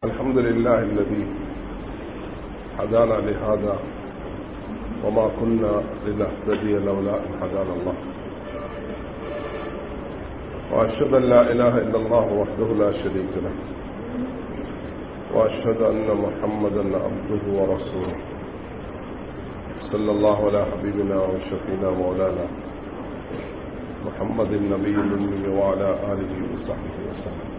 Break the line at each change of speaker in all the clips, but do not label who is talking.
الحمد لله الذي هدانا لهذا وما كنا لنهتدي لولا ان هدانا الله واشهد ان لا اله الا الله وحده لا شريك له واشهد ان محمدا عبده ورسوله صلى الله على حبيبنا وشفينا مولانا محمد النبي الأمي وعلى آله وصحبه وسلم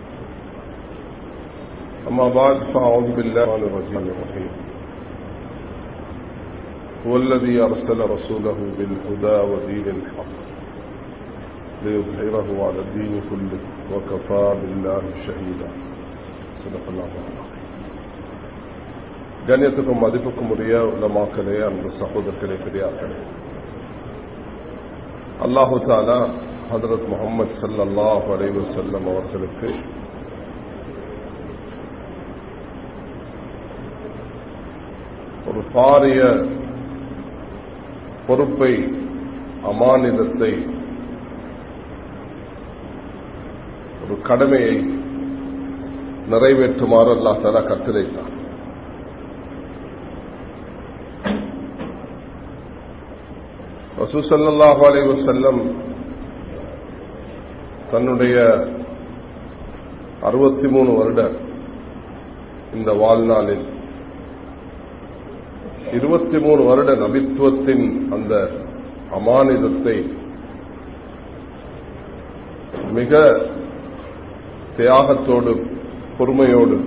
أما بعد فأعوذ بالله من الرجيم الرحيم هو الذي أرسل رسوله بالهدى ودين الحق ليظهره على الدين كله وكفى بالله شهيدا صدق الله العظيم கண்ணியத்துக்கும் மதிப்புக்கும் உரிய உலமாக்களே அந்த சகோதரர்களே பெரியார்களே அல்லாஹு தாலா ஹதரத் முகமது சல்லாஹ் அலைவு செல்லம் அவர்களுக்கு ஒரு பாரிய பொறுப்பை அமானிதத்தை ஒரு கடமையை நிறைவேற்றுமாறு அல்லா தாலா கட்டளைத்தான் ரசூசல்லாஹு அலை வசல்லம் தன்னுடைய அறுபத்தி மூணு வருட இந்த வாழ்நாளில் இருபத்தி மூணு வருட நபித்துவத்தின் அந்த அமானிதத்தை மிக தியாகத்தோடு பொறுமையோடு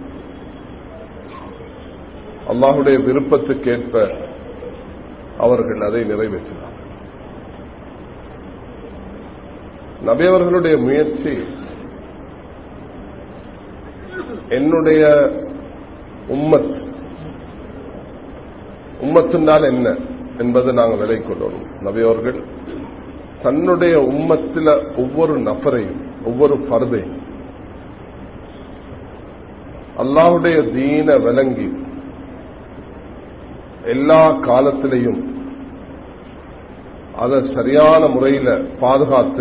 அல்லாஹுடைய விருப்பத்துக்கேற்ப அவர்கள் அதை நிறைவேற்றினார் நபியவர்களுடைய முயற்சி என்னுடைய உம்மத் உம்மத்தினால் என்ன என்பதை நாங்கள் விலை கொள்ளணும் நபியவர்கள் தன்னுடைய உம்மத்தில் ஒவ்வொரு நபரையும் ஒவ்வொரு பருதையும் அல்லாஹுடைய தீன விளங்கி எல்லா காலத்திலையும் அதை சரியான முறையில் பாதுகாத்து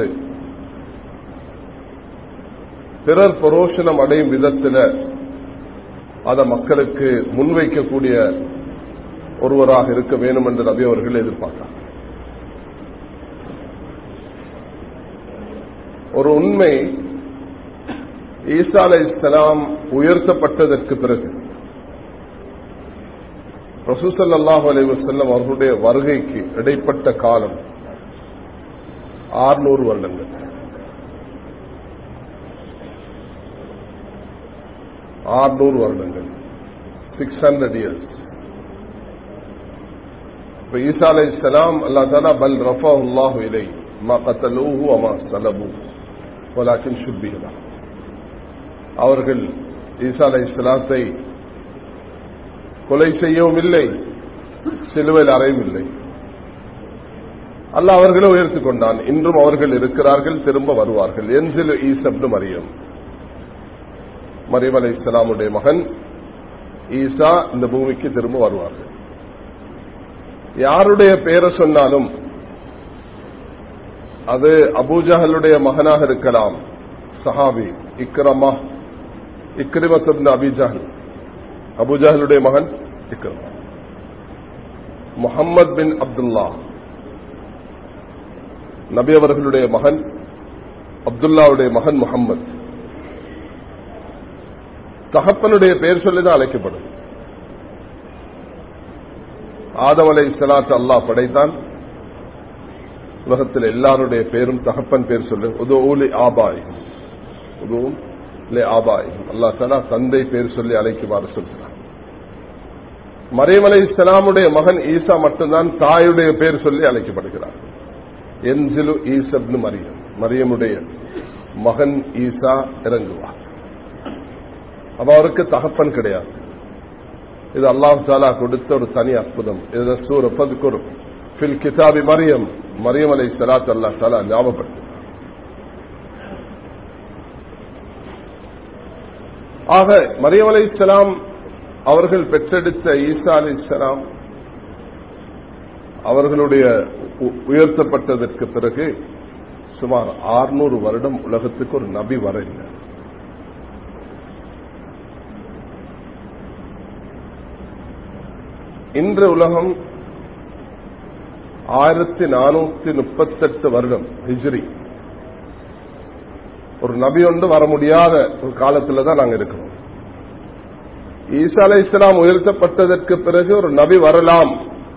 பிறர் பரோஷனம் அடையும் விதத்தில் அதை மக்களுக்கு முன்வைக்கக்கூடிய ஒருவராக இருக்க வேண்டும் என்று நபி அவர்கள் எதிர்பார்த்தார் ஒரு உண்மை ஈசா அலை இஸ்லாம் உயர்த்தப்பட்டதற்கு பிறகு ரசூசல்லாஹு அலைவு செல்லம் அவர்களுடைய வருகைக்கு இடைப்பட்ட காலம் ஆறுநூறு வருடங்கள் ஆறுநூறு வருடங்கள் சிக்ஸ் ஹண்ட்ரட் இயர்ஸ் இப்ப ஈசா அலை இஸ்லாம் அல்லா தாலா பல் ரஃபா உல்லாஹு இலை மா கத்தலூஹு அமா சலபு வலாக்கின் சுப்பிகளா அவர்கள் ஈசா அலை இஸ்லாத்தை கொலை செய்யவும் இல்லை சிலுவையில் அறையும் இல்லை அல்ல அவர்களை உயர்த்திக் கொண்டான் இன்றும் அவர்கள் இருக்கிறார்கள் திரும்ப வருவார்கள் என்சில் ஈசப்னு மரியம் மரியம் அலை இஸ்லாமுடைய மகன் ஈசா இந்த பூமிக்கு திரும்ப வருவார்கள் யாருடைய பெயரை சொன்னாலும் அது அபூஜஹலுடைய மகனாக இருக்கலாம் சஹாபி இக்ரமா இக்ரிமத்தின் அபிஜஹல் அபுஜாஹலுடைய மகன் இக்ரம் முகம்மது பின் அப்துல்லா நபி அவர்களுடைய மகன் அப்துல்லாவுடைய மகன் முகம்மது தகப்பனுடைய பெயர் சொல்லிதான் அழைக்கப்படும் ஆதம் அலை சலாத்து அல்லாஹ் படைத்தான் உலகத்தில் எல்லாருடைய பேரும் தகப்பன் பேர் சொல்லு உதவி ஆபாய் உதவும் ஆபாய் அல்லா தலா தந்தை பேர் சொல்லி அழைக்குமாறு சொல்கிறார் மறைமலை இஸ்லாமுடைய மகன் ஈசா மட்டும்தான் தாயுடைய பேர் சொல்லி அழைக்கப்படுகிறார் என்சிலு ஈசப்னு மரியம் மரியமுடைய மகன் ஈசா இறங்குவார் அப்ப அவருக்கு தகப்பன் கிடையாது இது அல்லாஹ் தாலா கொடுத்த ஒரு தனி அற்புதம் இது சூர பதுக்குரு ஃபில் கிதாபி மரியம் மரியம் அலை சலாத் அல்லா தாலா ஞாபகப்படுத்து ஆக மரியம் அலை இஸ்லாம் அவர்கள் பெற்றெடுத்த ஈசா அலி இஸ்லாம் அவர்களுடைய உயர்த்தப்பட்டதற்கு பிறகு சுமார் ஆறுநூறு வருடம் உலகத்துக்கு ஒரு நபி வர இல்லை இன்று உலகம் ஆயிரத்தி நானூத்தி முப்பத்தெட்டு வருடம் ஹிஜ்ரி ஒரு நபி ஒன்று வர முடியாத ஒரு காலத்துல தான் நாங்க இருக்கிறோம் ஈசா அலை இஸ்லாம் உயர்த்தப்பட்டதற்கு பிறகு ஒரு நபி வரலாம்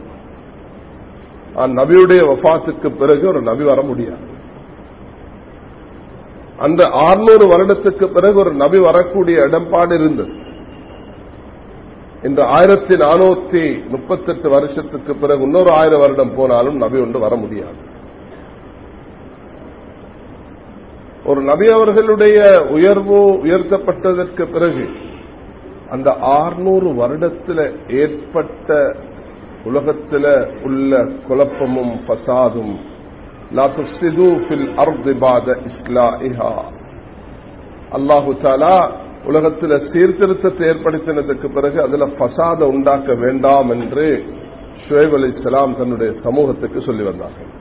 நபியுடைய வஃத்துக்கு பிறகு ஒரு நபி வர முடியாது அந்த ஆறுநூறு வருடத்துக்கு பிறகு ஒரு நபி வரக்கூடிய இடம்பாடு இருந்தது இந்த ஆயிரத்தி நானூத்தி முப்பத்தெட்டு வருஷத்துக்கு பிறகு இன்னொரு ஆயிரம் வருடம் போனாலும் நபி ஒன்று வர முடியாது ஒரு நபி அவர்களுடைய உயர்வு உயர்த்தப்பட்டதற்கு பிறகு அந்த ஆறுநூறு வருடத்தில் ஏற்பட்ட உலகத்தில் உள்ள குழப்பமும் பசாதும் அல்லாஹு தாலா உலகத்தில் சீர்திருத்தத்தை ஏற்படுத்தினதுக்கு பிறகு அதுல பசாத உண்டாக்க வேண்டாம் என்று ஷுவைப் அலி இஸ்லாம் தன்னுடைய சமூகத்துக்கு சொல்லி வந்தார்கள்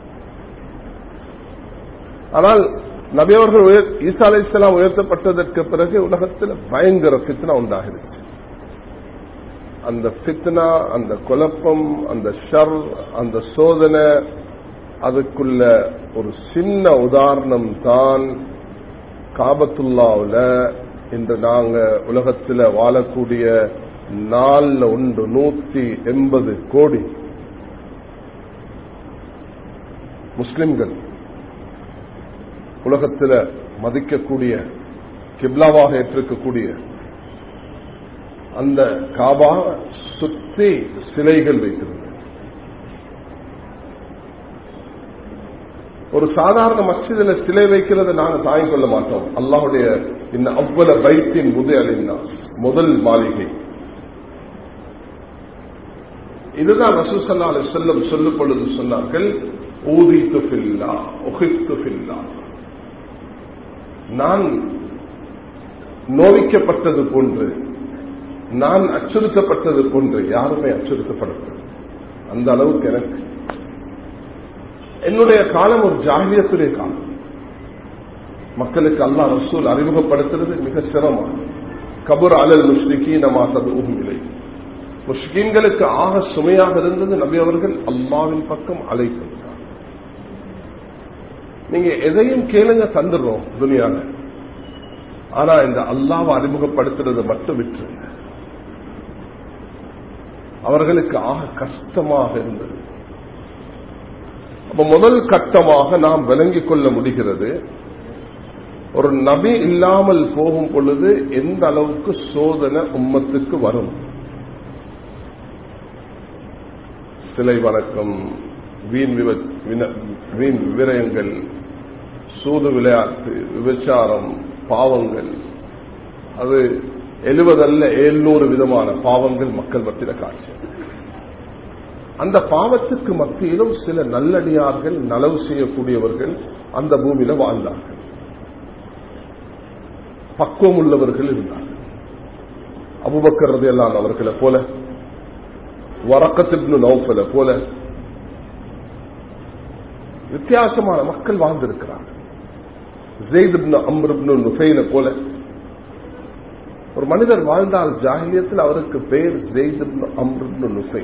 ஆனால் நபி அவர்கள் ஈசா அலி இஸ்லாம் உயர்த்தப்பட்டதற்கு பிறகு உலகத்தில் பயங்கர பித்னா உண்டாகிருச்சு அந்த பித்னா அந்த குழப்பம் அந்த ஷர் அந்த சோதனை அதுக்குள்ள ஒரு சின்ன உதாரணம் தான் காபத்துல்லாவில் இன்று நாங்க உலகத்தில் வாழக்கூடிய நாலுல ஒன்று நூத்தி எண்பது கோடி முஸ்லிம்கள் உலகத்தில் மதிக்கக்கூடிய கிப்லாவாக ஏற்றிருக்கக்கூடிய அந்த காபா சுற்றி சிலைகள் வைத்திருந்தது ஒரு சாதாரண மசிதில சிலை வைக்கிறத நாங்க தாங்கிக் கொள்ள மாட்டோம் அல்லாஹுடைய இந்த அவ்வள பைத்தின் முதலின்னா முதல் மாளிகை இதுதான் ரசூசல்லா செல்லம் சொல்லும் பொழுது சொன்னார்கள் ஊதித்து ஃபில்லா உகித்து ஃபில்லா நான் நோவிக்கப்பட்டது போன்று நான் அச்சுறுத்தப்பட்டது போன்று யாருமே அச்சுறுத்தப்படவில்லை அந்த அளவுக்கு எனக்கு என்னுடைய காலம் ஒரு ஜாகியத்துடைய காலம் மக்களுக்கு அல்லா ரசூல் அறிமுகப்படுத்துறது மிக சிரமம் கபூர் அலல் முஸ்லிகி நமாசது இல்லை முஸ்லிம்களுக்கு ஆக சுமையாக இருந்தது நபி அவர்கள் அல்லாவின் பக்கம் அழைத்திருந்தார் நீங்க எதையும் கேளுங்க தந்துடுறோம் துனியால ஆனா இந்த அல்லாவை அறிமுகப்படுத்துறது மட்டும் விட்டுருங்க அவர்களுக்கு ஆக கஷ்டமாக இருந்தது அப்ப முதல் கட்டமாக நாம் விளங்கிக் கொள்ள முடிகிறது ஒரு நபி இல்லாமல் போகும் பொழுது எந்த அளவுக்கு சோதனை உம்மத்துக்கு வரும் சிலை வணக்கம் வீண் வீண் விவரங்கள் சூது விளையாட்டு விபச்சாரம் பாவங்கள் அது எழுபதல்ல எழுநூறு விதமான பாவங்கள் மக்கள் மத்தியில காட்சி அந்த பாவத்துக்கு மத்தியிலும் சில நல்லடியார்கள் நலவு செய்யக்கூடியவர்கள் அந்த பூமியில வாழ்ந்தார்கள் பக்குவம் உள்ளவர்கள் இருந்தார்கள் அபுபக்கர் எல்லாம் அவர்களை போல வரக்கத்திப்னு நௌஃபல போல வித்தியாசமான மக்கள் வாழ்ந்திருக்கிறார்கள் ஜெய்துப்னு அம்ருப்னு நுஃபைல போல ஒரு மனிதர் வாழ்ந்தால் ஜாகிலியத்தில் அவருக்கு பேர் ஜெய்துப்னு அம்ருப்னு நுஃபை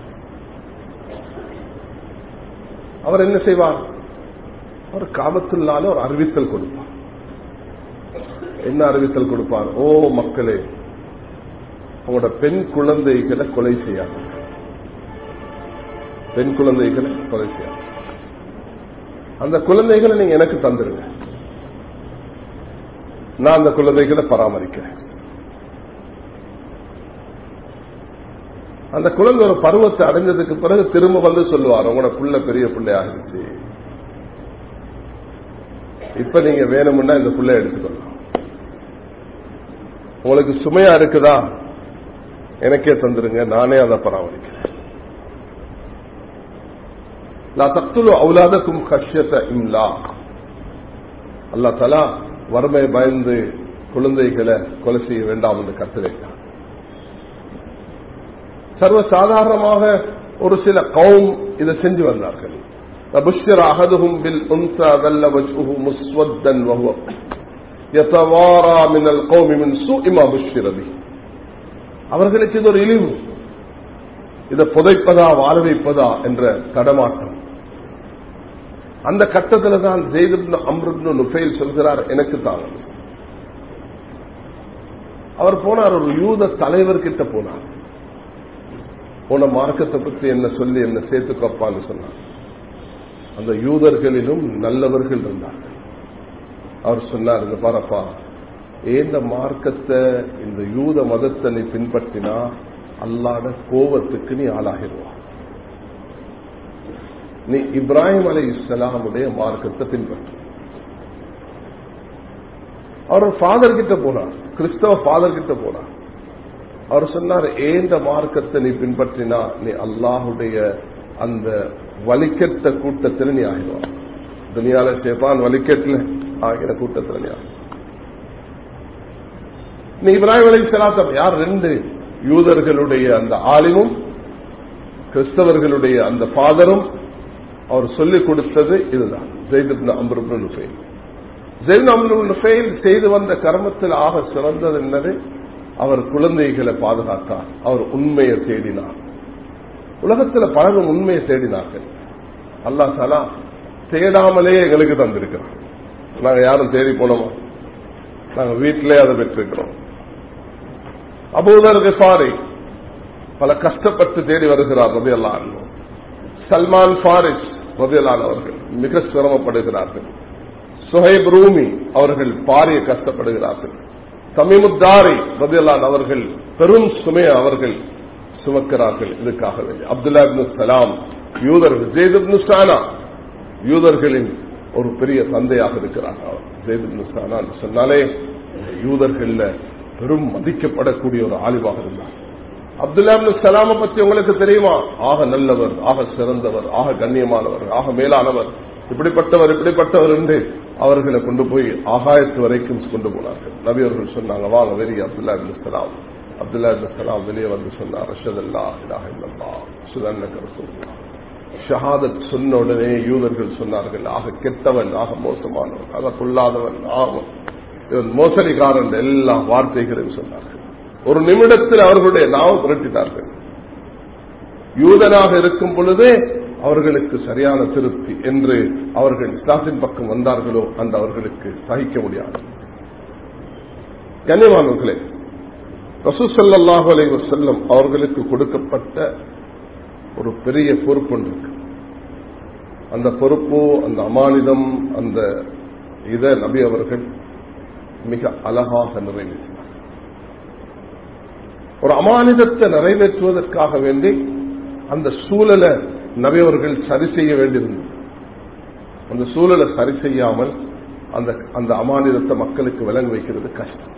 அவர் என்ன செய்வார் அவர் காமத்துள்ளால ஒரு அறிவித்தல் கொடுப்பார் என்ன அறிவித்தல் கொடுப்பார் ஓ மக்களே உங்களோட பெண் குழந்தைகளை கொலை செய்யாது பெண் குழந்தைகளை கொலை செய்யாது அந்த குழந்தைகளை நீங்க எனக்கு தந்துருங்க நான் அந்த குழந்தைகளை பராமரிக்கிறேன் அந்த குழந்தை ஒரு பருவத்தை அடைஞ்சதுக்கு பிறகு திரும்ப வந்து சொல்லுவார் உங்களோட புள்ள பெரிய பிள்ளை ஆகிடுச்சு இப்ப நீங்க வேணும்னா இந்த புள்ளை எடுத்துக்கொள்ளலாம் உங்களுக்கு சுமையா இருக்குதா எனக்கே தந்துருங்க நானே அதை பராமரிக்கிறேன் நான் தத்துலு அவுலாதக்கும் கஷ்யத்தை இம்லா அல்லா தலா வறுமை பயந்து குழந்தைகளை கொலை செய்ய வேண்டாம் என்று கட்டளையிட்டார் சர்வசாதாரணமாக ஒரு சில கவும் இதை செஞ்சு வந்தார்கள் بشر أحدهم بالأنثى ذل وجهه مسودا وهو يتوارى من القوم من سوء ما بشر به அவர்களுக்கு இது ஒரு இழிவு இதை புதைப்பதா வாழ வைப்பதா என்ற தடமாட்டம் அந்த கட்டத்தில் தான் ஜெய்து அம்ருத்னு நுஃபைல் சொல்கிறார் எனக்கு தான் அவர் போனார் ஒரு யூத தலைவர் கிட்ட போனார் போன மார்க்கத்தை பற்றி என்ன சொல்லி என்ன சேர்த்துக்கப்பான்னு சொன்னார் அந்த யூதர்களிலும் நல்லவர்கள் இருந்தார்கள் அவர் சொன்னார் இந்த பாரப்பா ஏந்த மார்க்கத்தை இந்த யூத மதத்தை நீ பின்பற்றினா அல்லாட கோபத்துக்கு நீ ஆளாகிடுவா நீ இப்ராஹிம் அலை இஸ்லாமுடைய மார்க்கத்தை பின்பற்று அவர் ஃபாதர் கிட்ட போனார் கிறிஸ்தவ ஃபாதர் கிட்ட போனார் அவர் சொன்னார் ஏந்த மார்க்கத்தை நீ பின்பற்றினா நீ அல்லாஹுடைய அந்த வலிக்கட்ட கூட்டத்தில் நீ ஆகிடுவா துனியால சேப்பான் வலிக்கட்டில் ஆகிற கூட்டத்தில் நீ ஆகிடுவா நீ இப்ராஹிம் அலி சலாத்தம் யார் ரெண்டு யூதர்களுடைய அந்த ஆலிமும் கிறிஸ்தவர்களுடைய அந்த ஃபாதரும் அவர் சொல்லிக் கொடுத்தது இதுதான் ஜெய்து அம்ருப்னு ஃபெயில் ஜெய்து அம்ருப்னு ஃபெயில் செய்து வந்த கர்மத்தில் ஆக சிறந்தது என்னது அவர் குழந்தைகளை பாதுகாத்தார் அவர் உண்மையை தேடினார் உலகத்தில் பலரும் உண்மையை தேடினார்கள் அல்லா சலா தேடாமலே எங்களுக்கு தந்திருக்கிறோம் நாங்க யாரும் தேடி போனோமா நாங்க வீட்டிலே அதை பெற்றிருக்கிறோம் அபூதர் கிஃபாரி பல கஷ்டப்பட்டு தேடி வருகிறார் ரபியல்லான் சல்மான் ஃபாரிஸ் ரபியல்லான் அவர்கள் மிக சிரமப்படுகிறார்கள் சுஹைப் ரூமி அவர்கள் பாரிய கஷ்டப்படுகிறார்கள் தமிமுத்தாரி ரபியல்லான் அவர்கள் பெரும் சுமைய அவர்கள் சுமக்கிறார்கள் இதுக்காக வேண்டி அப்துல்லா இப்னு சலாம் யூதர்கள் ஜெயித் இப்னு சானா யூதர்களின் ஒரு பெரிய தந்தையாக இருக்கிறார் அவர் ஜெயித் இப்னு சானா என்று சொன்னாலே யூதர்கள்ல பெரும் மதிக்கப்படக்கூடிய ஒரு ஆலிவாக இருந்தார் அப்துல்லா சலாம பத்தி உங்களுக்கு தெரியுமா ஆக நல்லவர் ஆக சிறந்தவர் ஆக கண்ணியமானவர் ஆக மேலானவர் இப்படிப்பட்டவர் இப்படிப்பட்டவர் என்று அவர்களை கொண்டு போய் ஆகாயத்து வரைக்கும் கொண்டு போனார்கள் நபி அவர்கள் சொன்னாங்க வாங்க வெளியே அப்துல்லா சலாம் அப்துல்லா சலாம் வெளியே வந்து சொன்னார் ரஷதல்லா இலாஹ இல்லல்லா சுதன்னக ரசூலுல்லாஹ் ஷஹாதத் சொன்ன உடனே யூதர்கள் சொன்னார்கள் ஆக கெட்டவன் ஆக மோசமானவன் ஆக கொள்ளாதவன் ஆகும் இவன் மோசடிக்காரன் எல்லா வார்த்தைகளையும் சொன்னார்கள் ஒரு நிமிடத்தில் அவர்களுடைய நாவம் புரட்டினார்கள் யூதனாக இருக்கும் பொழுதே அவர்களுக்கு சரியான திருப்தி என்று அவர்கள் இஸ்லாத்தின் பக்கம் வந்தார்களோ அந்த அவர்களுக்கு சகிக்க முடியாது கண்ணியமானவர்களே ரசூசல்லாஹு அலை வசல்லம் அவர்களுக்கு கொடுக்கப்பட்ட ஒரு பெரிய பொறுப்பு ஒன்று இருக்கு அந்த பொறுப்பு அந்த அமானிதம் அந்த இத நபி அவர்கள் மிக அழகாக நிறைவேற்றினார் ஒரு அமானிதத்தை நிறைவேற்றுவதற்காக வேண்டி அந்த சூழலை நபியவர்கள் சரி செய்ய வேண்டியிருந்தது அந்த சூழலை சரி செய்யாமல் அந்த அந்த அமானிதத்தை மக்களுக்கு விளங்க வைக்கிறது கஷ்டம்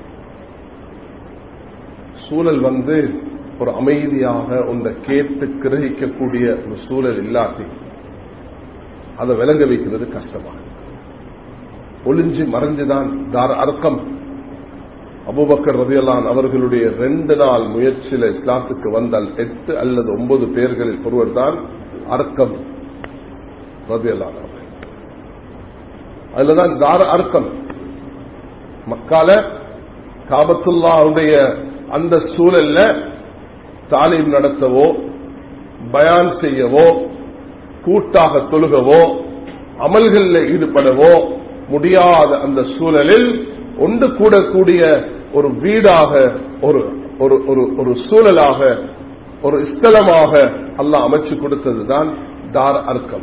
சூழல் வந்து ஒரு அமைதியாக உன்னை கேட்டு கிரகிக்கக்கூடிய ஒரு சூழல் இல்லாட்டி அதை விளங்க வைக்கிறது கஷ்டமாக ஒளிஞ்சு மறைஞ்சுதான் தார் அர்க்கம் அபுபக்கர் ரதியலான் அவர்களுடைய ரெண்டு நாள் முயற்சியில இஸ்லாத்துக்கு வந்தால் எட்டு அல்லது ஒன்பது பேர்களில் ஒருவர் தான் அர்க்கம் ரதியலான் அவர்கள் அதுலதான் தார அர்க்கம் மக்கால காபத்துல்லாவுடைய அந்த சூழல்ல தாலீம் நடத்தவோ பயான் செய்யவோ கூட்டாக தொழுகவோ அமல்களில் ஈடுபடவோ முடியாத அந்த சூழலில் ஒன்று கூடக்கூடிய ஒரு வீடாக ஒரு ஒரு ஒரு ஒரு சூழலாக ஒரு ஸ்தலமாக அல்லாஹ் அமைச்சு கொடுத்ததுதான் தார அர்க்கம்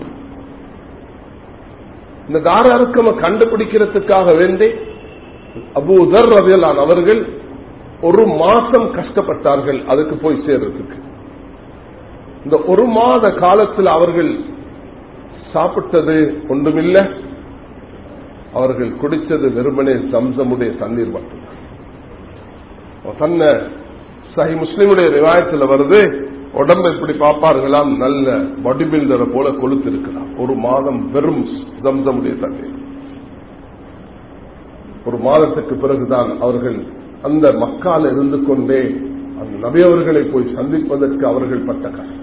இந்த தார அர்க்கம கண்டுபிடிக்கிறதுக்காக வேண்டி அபூதர் ரவியலான் அவர்கள் ஒரு மாசம் கஷ்டப்பட்டார்கள் அதுக்கு போய் சேர்றதுக்கு இந்த ஒரு மாத காலத்தில் அவர்கள் சாப்பிட்டது ஒன்றுமில்லை அவர்கள் குடித்தது வெறுமனே சம்சமுடைய தண்ணீர் மட்டும்தான் தன்னை சஹி முஸ்லிமுடைய ரிவாயத்தில் வருது உடம்பு இப்படி பார்ப்பார்களாம் நல்ல பாடி பில்டரை போல கொளுத்து இருக்கிறார் ஒரு மாதம் வெறும் சம்சமுடைய தண்ணீர் ஒரு மாதத்துக்கு பிறகுதான் அவர்கள் அந்த மக்கால் இருந்து கொண்டே அந்த நபியவர்களை போய் சந்திப்பதற்கு அவர்கள் பட்ட கஷ்டம்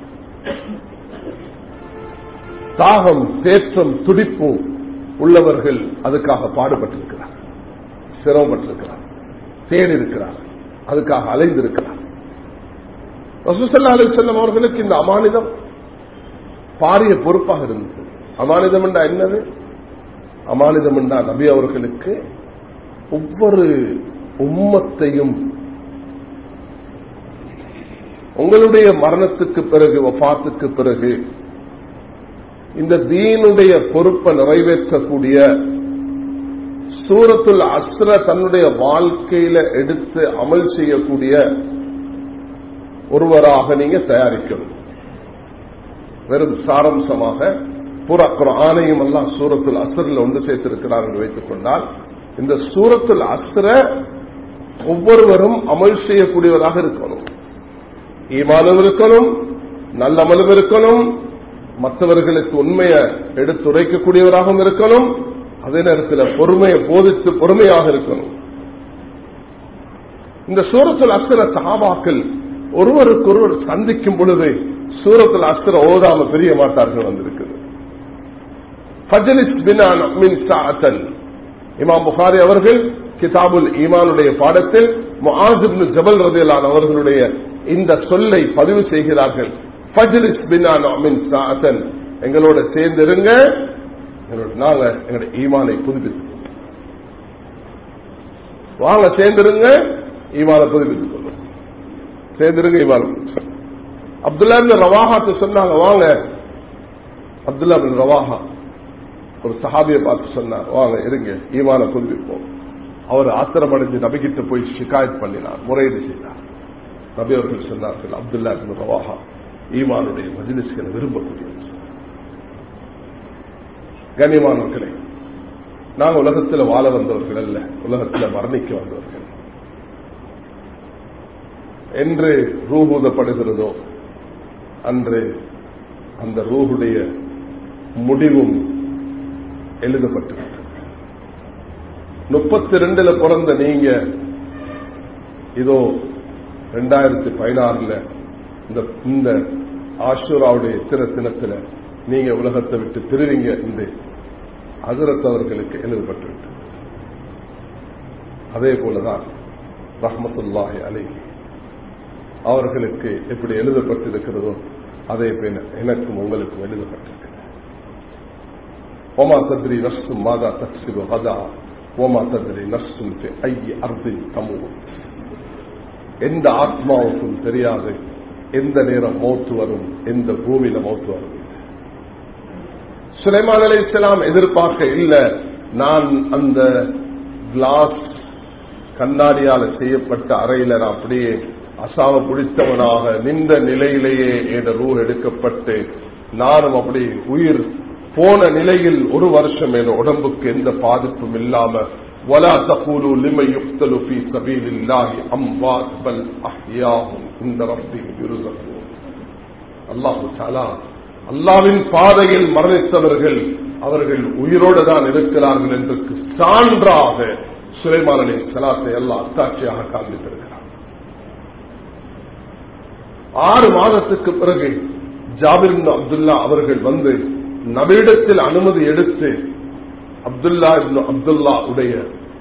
தாகம் தேற்றம் துடிப்பு உள்ளவர்கள் அதுக்காக பாடுபட்டிருக்கிறார் சிரமப்பட்டிருக்கிறார் தேடி இருக்கிறார் அதுக்காக அலைந்திருக்கிறார் ரசூசல்லா அலி செல்லம் அவர்களுக்கு இந்த அமானிதம் பாரிய பொறுப்பாக இருந்தது அமானிதம் என்றா என்னது அமானிதம் என்றா நபி அவர்களுக்கு ஒவ்வொரு உம்மத்தையும் உங்களுடைய மரணத்துக்கு பிறகு வஃத்துக்கு பிறகு இந்த தீனுடைய பொறுப்பை நிறைவேற்றக்கூடிய சூரத்துல் அஸ்ர தன்னுடைய வாழ்க்கையில எடுத்து அமல் செய்யக்கூடிய ஒருவராக நீங்க தயாரிக்கணும் வெறும் சாரம்சமாக புற ஆணையும் எல்லாம் சூரத்துல் அஸ்ரில் ஒன்று சேர்த்திருக்கிறார் என்று வைத்துக் கொண்டால் இந்த சூரத்துல் அஸ்ர ஒவ்வொருவரும் அமல் செய்யக்கூடியவராக இருக்கணும் ஈமானும் இருக்கணும் நல்ல அமலும் இருக்கணும் மற்றவர்களுக்கு உண்மையை எடுத்துரைக்கக்கூடியவராகவும் இருக்கணும் அதே நேரத்தில் பொறுமையை போதித்து பொறுமையாக இருக்கணும் இந்த சூரத்தில் அஸ்திர சகாபாக்கள் ஒருவருக்கொருவர் சந்திக்கும் பொழுது சூரத்தில் அஸ்திர ஓதாம பெரிய மாட்டார்கள் வந்திருக்குது இமாம் புகாரி அவர்கள் கிதாபுல் ஈமானுடைய பாடத்தில் முஆசிப்னு ஜபல் ரதியலான் அவர்களுடைய இந்த சொல்லை பதிவு செய்கிறார்கள் ஃபஜ்லிஸ் பினான் மின் சாத்தன் எங்களோட சேர்ந்திருங்க நாங்க எங்களுடைய ஈமானை புதுப்பித்து வாங்க சேர்ந்திருங்க ஈமானை புதுப்பித்துக் கொள்ளும் சேர்ந்திருங்க ஈமான் அப்துல்லா ரவாஹாத்து சொன்னாங்க வாங்க அப்துல்லா பின் ரவாஹா ஒரு சஹாபியை பார்த்து சொன்னார் வாங்க இருங்க ஈமான புதுப்பிப்போம் அவர் ஆத்திரமடைஞ்சு நபிக்கிட்ட போய் ஷிகாயத் பண்ணினார் முறையீடு செய்தார் நபி அவர்கள் சொன்னார்கள் அப்துல்லா பின் ரவாஹா ஈமானுடைய மஜிலிஸ்களை விரும்பக்கூடியவர் கண்ணியமானவர்களே நாங்கள் உலகத்தில் வாழ வந்தவர்கள் அல்ல உலகத்தில் மரணிக்க வந்தவர்கள் என்று ரூபூதப்படுகிறதோ அன்று அந்த ரூஹுடைய முடிவும் எழுதப்பட்டிருக்கிறது முப்பத்தி ரெண்டுல பிறந்த நீங்க இதோ ரெண்டாயிரத்தி பதினாறுல இந்த இந்த ஆஷூராவுடைய திற தினத்தில் நீங்க உலகத்தை விட்டு திருவிங்க என்று அசரத் அவர்களுக்கு எழுதப்பட்டுவிட்டது அதே போலதான் ரஹமத்துல்லாஹி அலைஹி அவர்களுக்கு எப்படி எழுதப்பட்டிருக்கிறதோ அதே போல எனக்கும் உங்களுக்கும் எழுதப்பட்டிருக்கிறது ஒமா தத்ரி நர்சும் மாதா தக்சிபு ஹதா ஓமா தத்ரி நர்சும் ஐ அர்தின் தமுவும் எந்த ஆத்மாவுக்கும் தெரியாது எந்த நேரம் மௌத்து வரும் எந்த பூமியில மௌத்து வரும் சுலைமான் அலி இஸ்லாம் எதிர்பார்க்க இல்ல நான் அந்த கிளாஸ் கண்ணாடியால செய்யப்பட்ட அறையில நான் அப்படியே அசாம பிடித்தவனாக நின்ற நிலையிலேயே என் ரூ எடுக்கப்பட்டு நானும் அப்படி உயிர் போன நிலையில் ஒரு வருஷம் என் உடம்புக்கு எந்த பாதிப்பும் இல்லாம ولا تقولوا لمن يقتل في سبيل الله اموات بل احياء عند ربهم يرزقون الله تعالى அல்லாவின் பாதையில் மரணித்தவர்கள் அவர்கள் உயிரோடு தான் இருக்கிறார்கள் என்று சான்றாக சுலைமான் அலி சலாத்தை எல்லாம் அத்தாட்சியாக காண்பித்திருக்கிறார் ஆறு மாதத்துக்கு பிறகு ஜாபிர் அப்துல்லா அவர்கள் வந்து நபியிடத்தில் அனுமதி எடுத்து அப்துல்லா இப்னு அப்துல்லா உடைய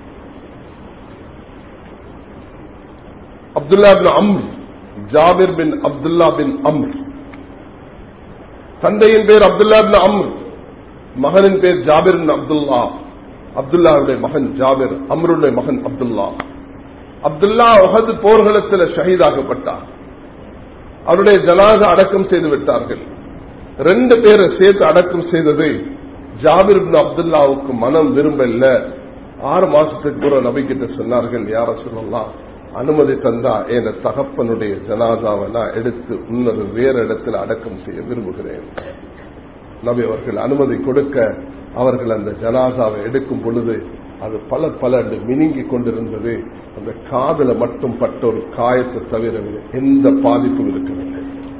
அப்துல்லா பின் அம்ர் ஜாபிர் பின் அப்துல்லா பின் அம்ர் தந்தையின் பேர் அப்துல்லா பின் அம்ர் மகனின் பேர் ஜாபிர் பின் அப்துல்லா அப்துல்லாவுடைய மகன் ஜாபிர் அம்ருடைய மகன் அப்துல்லா அப்துல்லா உகது போர்களத்தில் ஷஹீதாக்கப்பட்டார் அவருடைய ஜனாத அடக்கம் செய்து விட்டார்கள் ரெண்டு பேரை சேர்த்து அடக்கம் செய்தது ஜாபிர் அப்துல்லாவுக்கு மனம் விரும்பல ஆறு மாசத்துக்கு கூட நபிக்கிட்ட சொன்னார்கள் யார சொல்லலாம் அனுமதி தந்தா என் தகப்பனுடைய ஜனாதாவை நான் எடுத்து இன்னொரு வேறு இடத்துல அடக்கம் செய்ய விரும்புகிறேன் நபி அவர்கள் அனுமதி கொடுக்க அவர்கள் அந்த ஜனாதாவை எடுக்கும் பொழுது அது பல பல மினுங்கி கொண்டிருந்தது அந்த காதல மட்டும் பட்ட ஒரு காயத்தை தவிர எந்த பாதிப்பும் இருக்கவில்லை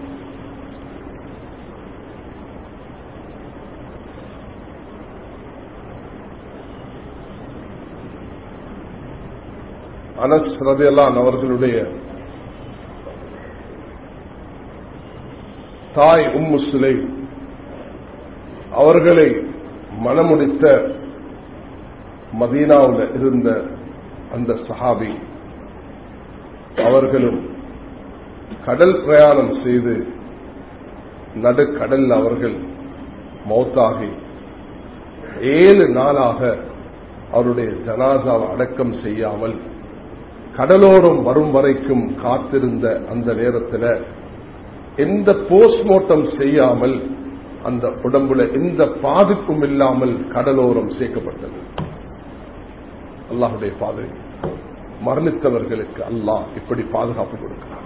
அனஸ் ரதையெல்லாம் அவர்களுடைய தாய் உம்மு சுலை அவர்களை மனமுடித்த மதீனாவில் இருந்த அந்த சஹாபி அவர்களும் கடல் பிரயாணம் செய்து நடுக்கடல் அவர்கள் மௌத்தாகி ஏழு நாளாக அவருடைய ஜனாசாவை அடக்கம் செய்யாமல் கடலோரம் வரும் வரைக்கும் காத்திருந்த அந்த நேரத்தில் எந்த போஸ்ட்மார்ட்டம் செய்யாமல் அந்த உடம்புல எந்த பாதிப்பும் இல்லாமல் கடலோரம் சேர்க்கப்பட்டது அல்லாஹுடைய பாதை மரணித்தவர்களுக்கு அல்லாஹ் இப்படி பாதுகாப்பு கொடுக்கிறார்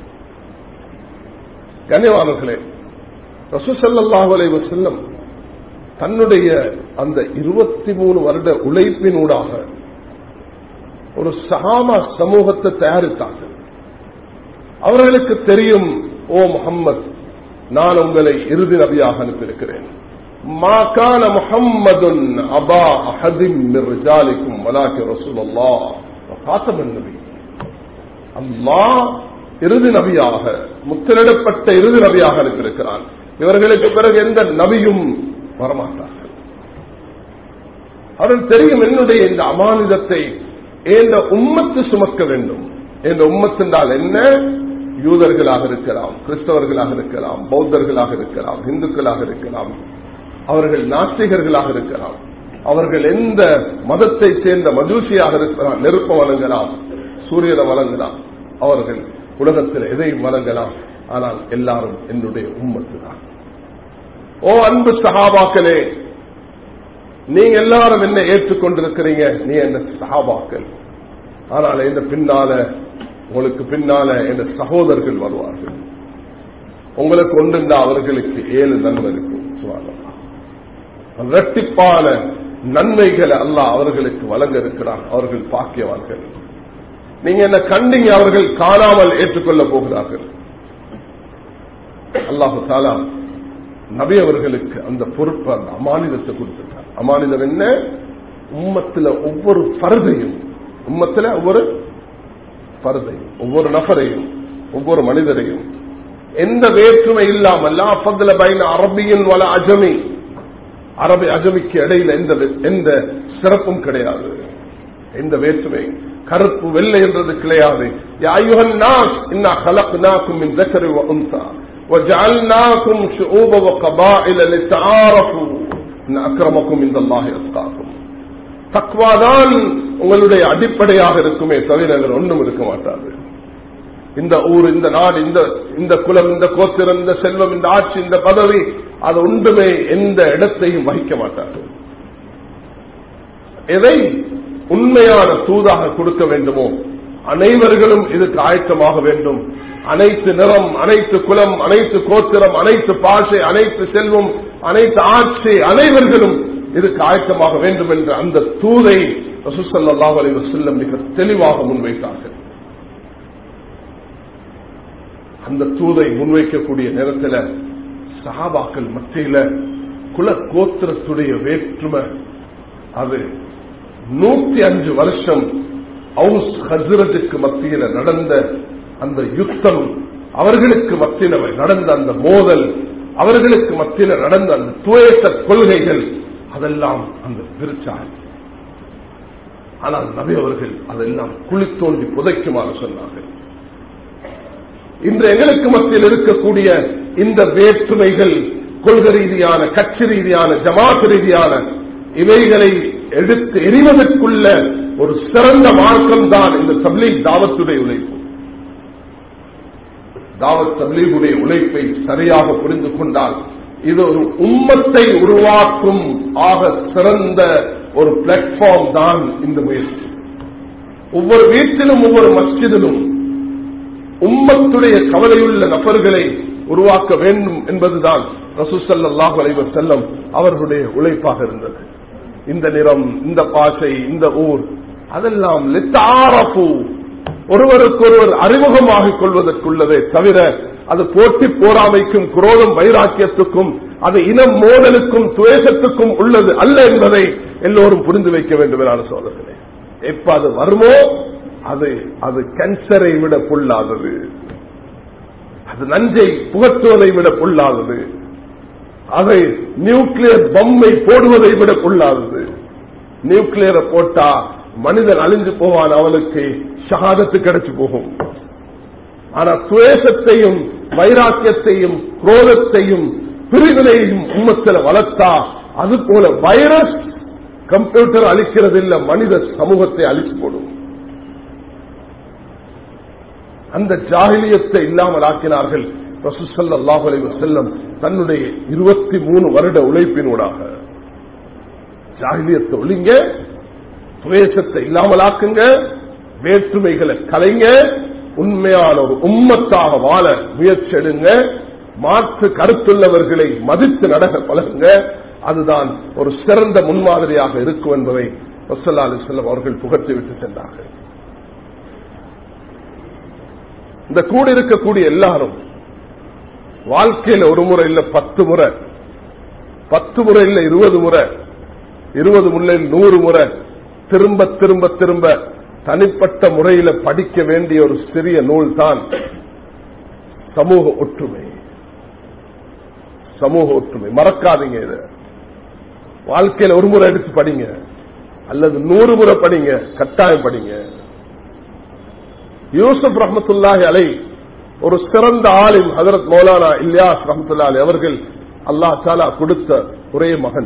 கனிவானர்களே ரசூசல்லாஹு அலைவ செல்லம் தன்னுடைய அந்த இருபத்தி மூணு வருட உழைப்பினூடாக ஒரு சகாமா சமூகத்தை தயாரித்தார்கள் அவர்களுக்கு தெரியும் ஓ முகம்மது நான் உங்களை இறுதி நபியாக அனுப்பியிருக்கிறேன் ما كان محمد أبا أحد من رجالكم ولكن رسول الله وخاتم النبي அல்லாஹ் இறுதி நபியாக முத்திரிடப்பட்ட இறுதி நபியாக அனுப்பியிருக்கிறான் இவர்களுக்கு பிறகு எந்த நபியும் வரமாட்டார்கள் அவர்கள் தெரியும் என்னுடைய இந்த அமானிதத்தை என்ற உம்மத்து சுமக்க வேண்டும் என்ற உம்மத்தின்றால் என்ன யூதர்களாக இருக்கலாம் கிறிஸ்தவர்களாக இருக்கலாம் பௌத்தர்களாக இருக்கலாம் இந்துக்களாக இருக்கலாம் அவர்கள் நாஸ்திகர்களாக இருக்கலாம் அவர்கள் எந்த மதத்தை சேர்ந்த மஜூசியாக இருக்கலாம் நெருப்பம் வழங்கலாம் சூரியனை வழங்கலாம் அவர்கள் உலகத்தில் எதையும் வழங்கலாம் ஆனால் எல்லாரும் என்னுடைய உம்மத்து தான் ஓ அன்பு சகாபாக்களே நீங்க எல்லாரும் என்ன ஏற்றுக்கொண்டிருக்கிறீங்க நீ என்ன சகாபாக்கள் ஆனால் இந்த பின்னால உங்களுக்கு பின்னால என்ற சகோதரர்கள் வருவார்கள் உங்களுக்கு ஒன்றுண்டா அவர்களுக்கு ஏழு நன்மை இருக்கும் சுவாகமா இரட்டிப்பான நன்மைகளை அல்லாஹ் அவர்களுக்கு வழங்க இருக்கிறார் அவர்கள் பாக்கியவார்கள் நீங்க என்ன கண்டிங்க அவர்கள் காணாமல் ஏற்றுக்கொள்ள போகிறார்கள் அல்லாஹு தாலா நபி அவர்களுக்கு அந்த பொறுப்பு அந்த அமானிதத்தை கொடுத்திருக்கார் அமானிதம் என்ன உம்மத்தில் ஒவ்வொரு பருதையும் உம்மத்தில் ஒவ்வொரு பருதையும் ஒவ்வொரு நபரையும் ஒவ்வொரு மனிதரையும் எந்த வேற்றுமை இல்லாமல் அப்பதுல பயன அரபியின் வள அஜமி அரபி அஜமிக்கு இடையில எந்த எந்த சிறப்பும் கிடையாது எந்த வேற்றுமை கருப்பு வெள்ளை என்றது கிடையாது وجعلناكم شعوبا وقبائل لتعارفوا ان اكرمكم عند الله اتقاكم தக்வாதான் உங்களுடைய அடிப்படையாக இருக்குமே தவிர அதில் ஒன்றும் இருக்க மாட்டாது இந்த ஊர் இந்த நாடு இந்த இந்த குலம் இந்த கோத்திரம் இந்த செல்வம் இந்த ஆட்சி இந்த பதவி அது ஒன்றுமே எந்த இடத்தையும் வகிக்க மாட்டாது எதை உண்மையான தூதாக கொடுக்க வேண்டுமோ அனைவர்களும் இதுக்கு ஆயத்தமாக வேண்டும் அனைத்து நிறம் அனைத்து குலம் அனைத்து கோத்திரம் அனைத்து பாஷை அனைத்து செல்வம் அனைத்து ஆட்சி அனைவர்களும் இதுக்கு ஆயத்தமாக வேண்டும் என்ற அந்த தூதை ரசூசல்லாஹ் அலி வசல்லம் மிக தெளிவாக முன்வைத்தார்கள் அந்த தூதை முன்வைக்கக்கூடிய நேரத்தில் சஹாபாக்கள் மத்தியில குல கோத்திரத்துடைய வேற்றுமை அது நூத்தி அஞ்சு வருஷம் அவுஸ் ஹசரத்துக்கு மத்தியில நடந்த அந்த யுத்தம் அவர்களுக்கு மத்தியில நடந்த அந்த மோதல் அவர்களுக்கு மத்தியில நடந்த அந்த துவேச கொள்கைகள் அதெல்லாம் அந்த விருச்சாய் ஆனால் நபி அவர்கள் அதெல்லாம் குழி தோண்டி புதைக்குமாறு சொன்னார்கள் இன்று எங்களுக்கு மத்தியில் இருக்கக்கூடிய இந்த வேற்றுமைகள் கொள்கை ரீதியான கட்சி ரீதியான ஜமாத் ரீதியான இவைகளை எடுத்து எறிவதற்குள்ள ஒரு சிறந்த மார்க்கம் தான் இந்த தப்லீக் தாவத்துடைய உழைப்பு தாவத் தப்லீகுடைய உழைப்பை சரியாக புரிந்து கொண்டால் இது ஒரு உம்மத்தை உருவாக்கும் ஆக சிறந்த ஒரு பிளாட்ஃபார்ம் தான் இந்த முயற்சி ஒவ்வொரு வீட்டிலும் ஒவ்வொரு மஸ்ஜிதிலும் உம்மத்துடைய கவலையுள்ள நபர்களை உருவாக்க வேண்டும் என்பதுதான் ரசூசல்லாஹு அலைவர் செல்லம் அவர்களுடைய உழைப்பாக இருந்தது இந்த நிறம் இந்த பாசை இந்த ஊர் அதெல்லாம் லித்தாரபு ஒருவருக்கொருவர் அறிமுகமாகிக் கொள்வதற்குள்ளதே தவிர அது போட்டி போராமைக்கும் குரோதம் வைராக்கியத்துக்கும் அது இனம் மோதலுக்கும் துவேசத்துக்கும் உள்ளது அல்ல என்பதை எல்லோரும் புரிந்து வைக்க வேண்டும் என சோதர்களே எப்ப அது வருமோ அது அது கேன்சரை விட பொல்லாதது அது நஞ்சை புகட்டுவதை விட பொல்லாதது அதை நியூக்ளியர் பம்மை போடுவதை விட பொல்லாதது நியூக்ளியரை போட்டா மனிதன் அழிஞ்சு போவான் அவனுக்கு ஷகாதத்து கிடைச்சு போகும் ஆனா துவேஷத்தையும் வைராக்கியத்தையும் குரோதத்தையும் பிரிவினையும் உம்மத்தில் வளர்த்தா அது போல வைரஸ் கம்ப்யூட்டர் அழிக்கிறது இல்ல மனித சமூகத்தை அழிச்சு போடும் அந்த ஜாகிலியத்தை இல்லாமல் ஆக்கினார்கள் ரசூசல்லாஹு அலைஹி வஸல்லம் தன்னுடைய இருபத்தி மூணு வருட உழைப்பினூடாக ஜாகிலியத்தை ஒளிங்க துவேஷத்தை இல்லாமல் ஆக்குங்க வேற்றுமைகளை கலைங்க உண்மையான ஒரு உம்மத்தாக வாழ முயற்சி எடுங்க மாற்று கருத்துள்ளவர்களை மதித்து நடக்க பழகுங்க அதுதான் ஒரு சிறந்த முன்மாதிரியாக இருக்கும் என்பதை ரசல்லா அலி செல்லம் அவர்கள் புகழ்த்தி விட்டு சென்றார்கள் இந்த கூட இருக்கக்கூடிய எல்லாரும் வாழ்க்கையில ஒரு முறை இல்ல பத்து முறை பத்து முறை இல்ல இருபது முறை இருபது முறை நூறு முறை திரும்ப திரும்ப திரும்ப தனிப்பட்ட முறையில படிக்க வேண்டிய ஒரு சிறிய நூல் தான் சமூக ஒற்றுமை சமூக ஒற்றுமை மறக்காதீங்க இத வாழ்க்கையில ஒரு முறை எடுத்து படிங்க அல்லது நூறு முறை படிங்க கட்டாயம் படிங்க யூசுப் ரஹமத்துல்லாஹி அலை ஒரு சிறந்த ஆலிம் ஹதரத் மௌலானா இல்யாஸ் ரஹமத்துல்லா அலி அவர்கள் அல்லாஹ் தாலா கொடுத்த ஒரே மகன்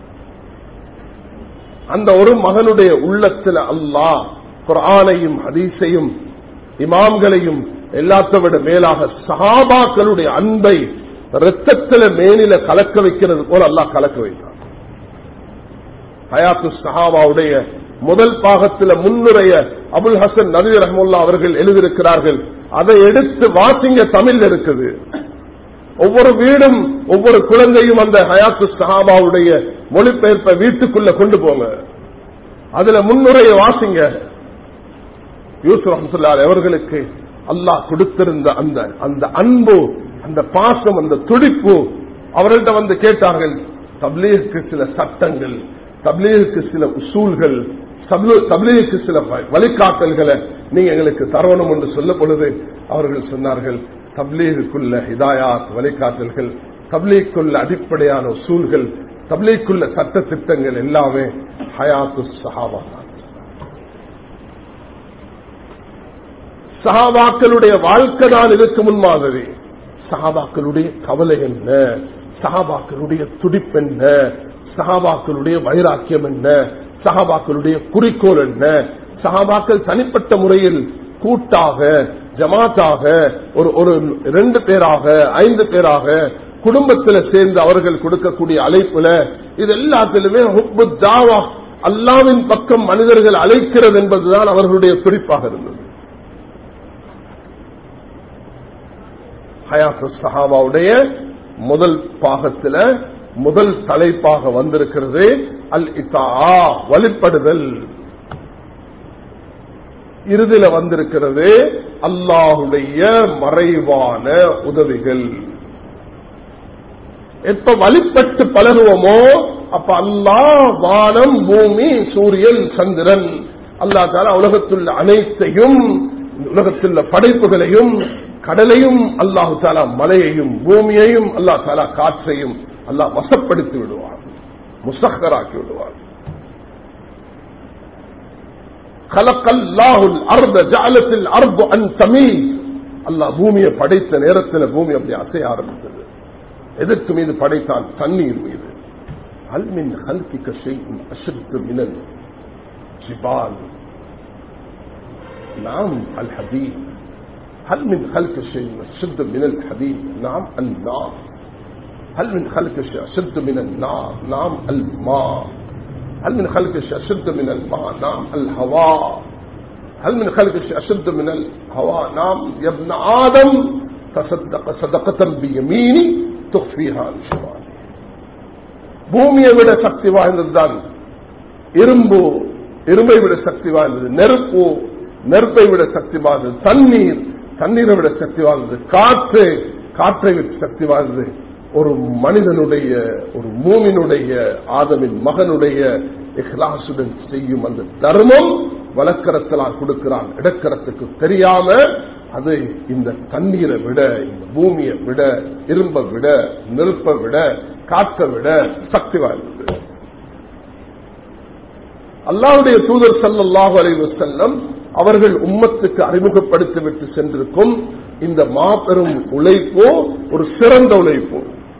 அந்த ஒரு மகனுடைய உள்ளத்தில் அல்லாஹ் குரானையும் ஹதீஸையும் இமாம்களையும் எல்லாத்த விட மேலாக சஹாபாக்களுடைய அன்பை ரத்தத்தில மேனில கலக்க வைக்கிறது போல அல்லாஹ் கலக்க வைத்தார் ஹயாத்து சஹாபாவுடைய முதல் பாகத்தில் முன்னுரைய அபுல் ஹசன் நபி ரஹமுல்லா அவர்கள் எழுதியிருக்கிறார்கள் அதை எடுத்து வாசிங்க தமிழ் இருக்குது ஒவ்வொரு வீடும் ஒவ்வொரு குழந்தையும் அந்த ஹயாத்து சஹாபாவுடைய மொழிபெயர்ப்பை வீட்டுக்குள்ள கொண்டு போங்க அதுல முன்னுரையை வாசிங்க யூசுப் ரஹமத்துல்லா அவர்களுக்கு அல்லாஹ் கொடுத்திருந்த அந்த அந்த அன்பு அந்த பாசம் அந்த துடிப்பு அவர்கள்ட்ட வந்து கேட்டார்கள் தப்லீகுக்கு சில சட்டங்கள் தப்லீகுக்கு சில உசூல்கள் தப்லீகுக்கு சில வழிகாட்டல்களை நீங்க எங்களுக்கு தரணும் என்று சொல்ல பொழுது அவர்கள் சொன்னார்கள் தப்லீகுக்குள்ள ஹிதாயாத் வழிகாட்டல்கள் தப்லீக்குள்ள அடிப்படையான உசூல்கள் தப்லீக்குள்ள சட்ட திட்டங்கள் எல்லாமே ஹயாத்து சஹாபா சஹாபாக்களுடைய வாழ்க்கை தான் இதுக்கு முன்மாதிரி சஹாபாக்களுடைய கவலை என்ன சஹாபாக்களுடைய துடிப்பு என்ன சஹாபாக்களுடைய வைராக்கியம் என்ன சஹாபாக்களுடைய குறிக்கோள் என்ன சஹாபாக்கள் தனிப்பட்ட முறையில் கூட்டாக ஜமாத்தாக ஒரு ஒரு ரெண்டு பேராக ஐந்து பேராக குடும்பத்தில் சேர்ந்து அவர்கள் கொடுக்கக்கூடிய அழைப்புல இது எல்லாத்திலுமே ஹுப்பு தாவா அல்லாவின் பக்கம் மனிதர்கள் அழைக்கிறது என்பதுதான் அவர்களுடைய துடிப்பாக இருந்தது ஹயாத்து சஹாபாவுடைய முதல் பாகத்தில் முதல் தலைப்பாக வந்திருக்கிறது அல் இத்தா வழிபடுதல் இறுதியில வந்திருக்கிறது அல்லாஹுடைய மறைவான உதவிகள் எப்ப வழிபட்டு பழகுவோமோ அப்ப அல்லாஹ் வானம் பூமி சூரியன் சந்திரன் அல்லா தால உலகத்துள்ள அனைத்தையும் உலகத்துள்ள படைப்புகளையும் கடலையும் அல்லாஹு தாலா மலையையும் பூமியையும் அல்லா தாலா காற்றையும் அல்லாஹ் வசப்படுத்தி விடுவார் முசக்கராக்கி விடுவார் கலக்கல்லாஹுல் அர்த ஜாலத்தில் அர்பு அன் தமிழ் அல்லாஹ் பூமியை படைத்த நேரத்தில் பூமி அப்படி அசைய ஆரம்பித்தது எதற்கு மீது படைத்தான் தண்ணீர் மீது அல்மின் ஹல்கிக்க செய்யும் அசத்து மினல் ஜிபால் நாம் அல் ஹதீப் هل من خلق شيء أشد من الحديد نعم النار هل من خلق شيء أشد من النار نعم الماء هل من خلق شيء أشد من الماء نعم الهواء هل من خلق شيء أشد من الهواء نعم يا ابن آدم تصدق صدقة بيميني تخفيها عن شمالي பூமியை விட சக்தி வாய்ந்ததுதான் இரும்பு இரும்பை விட சக்தி வாய்ந்தது நெருப்பு நெருப்பை விட சக்தி வாய்ந்தது தண்ணீர் தண்ணீரை விட சக்தி வாழ்ந்தது காற்று காற்றை விட சக்தி வாழ்ந்தது ஒரு மனிதனுடைய ஒரு மூமினுடைய ஆதமின் மகனுடைய இஹ்லாசுடன் செய்யும் அந்த தர்மம் வழக்கரத்தலால் கொடுக்கிறான் இடக்கரத்துக்கு தெரியாம அது இந்த தண்ணீரை விட இந்த பூமியை விட இரும்பை விட நெருப்பை விட காற்றை விட சக்தி வாய்ந்தது அல்லாவுடைய தூதர் சல்லாஹு அலைவு செல்லம் அவர்கள் உம்மத்துக்கு அறிமுகப்படுத்திவிட்டு சென்றிருக்கும் இந்த மாபெரும் உழைப்போ ஒரு சிறந்த உழைப்பு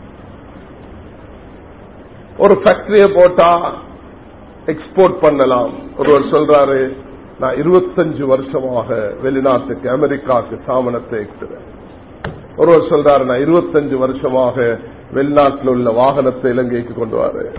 ஒரு ஃபேக்டரியை போட்டா எக்ஸ்போர்ட் பண்ணலாம் ஒருவர் சொல்றாரு நான் இருபத்தஞ்சு வருஷமாக வெளிநாட்டுக்கு அமெரிக்காவுக்கு சாமனத்தை எடுத்துறேன் ஒருவர் சொல்றாரு நான் இருபத்தஞ்சு வருஷமாக வெளிநாட்டில் உள்ள வாகனத்தை இலங்கைக்கு கொண்டு வரேன்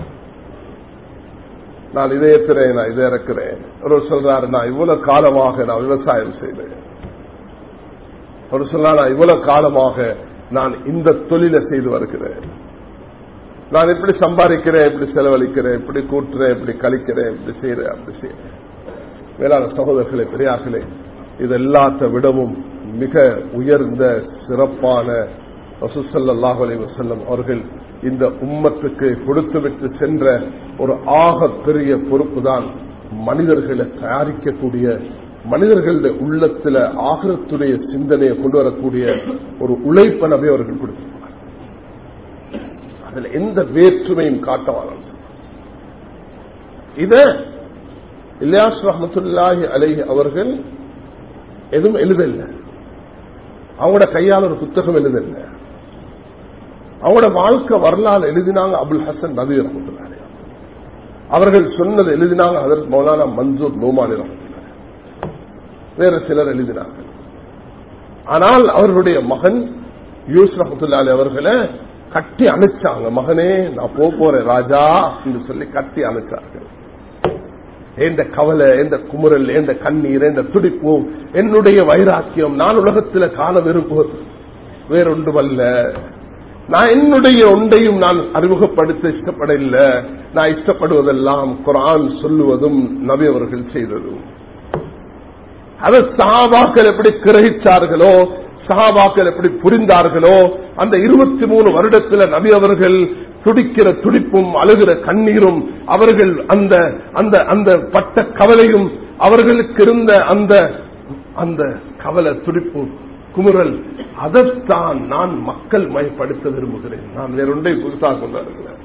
நான் இதை ஏற்றுறேன் நான் இதை இறக்குறேன் ஒருவர் சொல்றாரு நான் இவ்வளவு காலமாக நான் விவசாயம் செய்தேன் ஒரு சொல்ல நான் இவ்வளவு காலமாக நான் இந்த தொழிலை செய்து வருகிறேன் நான் எப்படி சம்பாதிக்கிறேன் எப்படி செலவழிக்கிறேன் எப்படி கூட்டுறேன் எப்படி கழிக்கிறேன் எப்படி செய்யறேன் அப்படி செய்யறேன் மேலான சகோதரர்களே பெரியார்களே இது எல்லாத்த விடவும் மிக உயர்ந்த சிறப்பான ரசூசல்லாஹ் அலி வசல்லம் அவர்கள் இந்த உம்மத்துக்கு கொடுத்துவிட்டு சென்ற ஒரு ஆக பெரிய பொறுப்பு தான் மனிதர்களை தயாரிக்கக்கூடிய மனிதர்களுடைய உள்ளத்துல ஆகரத்துடைய சிந்தனையை கொண்டு வரக்கூடிய ஒரு உழைப்ப நபை அவர்கள் கொடுத்திருப்பார் அதுல எந்த வேற்றுமையும் காட்டவான இத இலியாஸ் ரஹமத்துல்லாஹி அலைஹி அவர்கள் எதுவும் எழுதல அவங்களோட கையால் ஒரு புத்தகம் எழுதல அவங்களோட வாழ்க்கை வரலாறு எழுதினாங்க அபுல் ஹசன் நபி ரஹமத்துல்லாஹி அவர்கள் சொன்னது எழுதினாங்க அதற்கு மௌலானா மன்சூர் நோமானி ரஹமத்துல்லாஹி வேறு சிலர் எழுதினார்கள் ஆனால் அவர்களுடைய மகன் யூஸ் ரஹமத்துல்லாலி அவர்களை கட்டி அணைச்சாங்க மகனே நான் போக போறேன் ராஜா என்று சொல்லி கட்டி அணைச்சார்கள் எந்த கவலை எந்த குமுறல் எந்த கண்ணீர் எந்த துடிப்பு என்னுடைய வைராக்கியம் நான் உலகத்தில் காண விரும்புவது வேறொன்றுமல்ல நான் என்னுடைய ஒன்றையும் நான் அறிமுகப்படுத்த இஷ்டப்பட இல்லை நான் இஷ்டப்படுவதெல்லாம் குரான் சொல்லுவதும் நபி அவர்கள் செய்ததும் அதை சஹாபாக்கள் எப்படி கிரகிச்சார்களோ சஹாபாக்கள் எப்படி புரிந்தார்களோ அந்த இருபத்தி மூணு வருடத்தில் நபி அவர்கள் துடிக்கிற துடிப்பும் அழுகிற கண்ணீரும் அவர்கள் அந்த அந்த அந்த பட்ட கவலையும் அவர்களுக்கு இருந்த அந்த அந்த கவலை துடிப்பு குமுறல் அதைத்தான் நான் மக்கள் மயப்படுத்த விரும்புகிறேன் நான் வேறொன்றை புதுசாக கொண்டாடுகிறேன்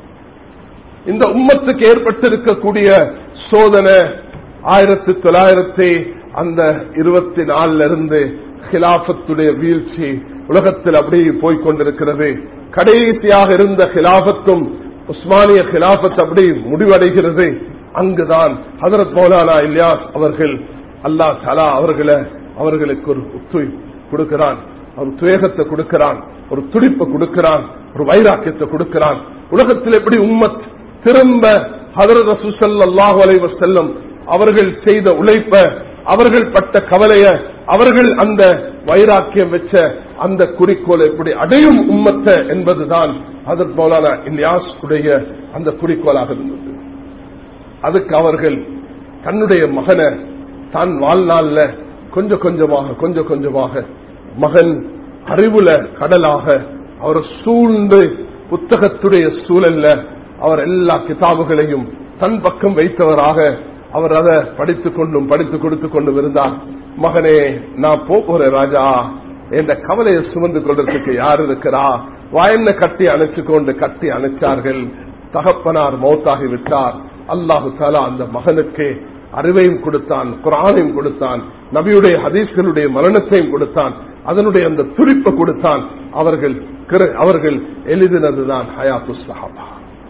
இந்த உம்மத்துக்கு ஏற்பட்டிருக்கக்கூடிய சோதனை ஆயிரத்தி தொள்ளாயிரத்தி அந்த இருபத்தி நாலுல இருந்து ஹிலாபத்துடைய வீழ்ச்சி உலகத்தில் அப்படியே போய்கொண்டிருக்கிறது கடைசியாக இருந்த ஹிலாபத்தும் உஸ்மானிய ஹிலாபத் அப்படி முடிவடைகிறது அங்குதான் ஹதரத் மௌலானா இல்யாஸ் அவர்கள் அல்லா தலா அவர்களை அவர்களுக்கு ஒரு ஒத்து கொடுக்கிறான் ஒரு துவேகத்தை கொடுக்கிறான் ஒரு துடிப்பை கொடுக்கிறான் ஒரு வைராக்கியத்தை கொடுக்கிறான் உலகத்தில் எப்படி உம்மத் திரும்ப ஹதரத் ரசூசல்லாஹு அலைவ செல்லம் அவர்கள் செய்த உழைப்ப அவர்கள் பட்ட கவலைய அவர்கள் அந்த வைராக்கியம் வச்ச அந்த குறிக்கோளை எப்படி அடையும் உம்மத்த என்பதுதான் அதற்கு மௌலானா இல்யாஸ் உடைய அந்த குறிக்கோளாக இருந்தது அதுக்கு அவர்கள் தன்னுடைய மகனை தான் வாழ்நாள்ல கொஞ்சம் கொஞ்சமாக கொஞ்சம் கொஞ்சமாக மகன் அறிவுல கடலாக அவர் சூழ்ந்து புத்தகத்துடைய சூழல்ல அவர் எல்லா கிதாபுகளையும் தன் பக்கம் வைத்தவராக அவர் அதை படித்துக் கொண்டும் படித்து கொடுத்து கொண்டும் இருந்தார் மகனே நான் போறேன் ராஜா என்ற கவலையை சுமந்து கொள்றதுக்கு யார் இருக்கிறா வாயன்ன கட்டி அணைச்சு கொண்டு கட்டி அணைச்சார்கள் தகப்பனார் மௌத்தாகி விட்டார் அல்லாஹு தாலா அந்த மகனுக்கு அறிவையும் கொடுத்தான் குரானையும் கொடுத்தான் நபியுடைய ஹதீஸ்களுடைய மரணத்தையும் கொடுத்தான் அதனுடைய அந்த துடிப்பை கொடுத்தான் அவர்கள் அவர்கள் எழுதினதுதான் ஹயாத்து சஹாபா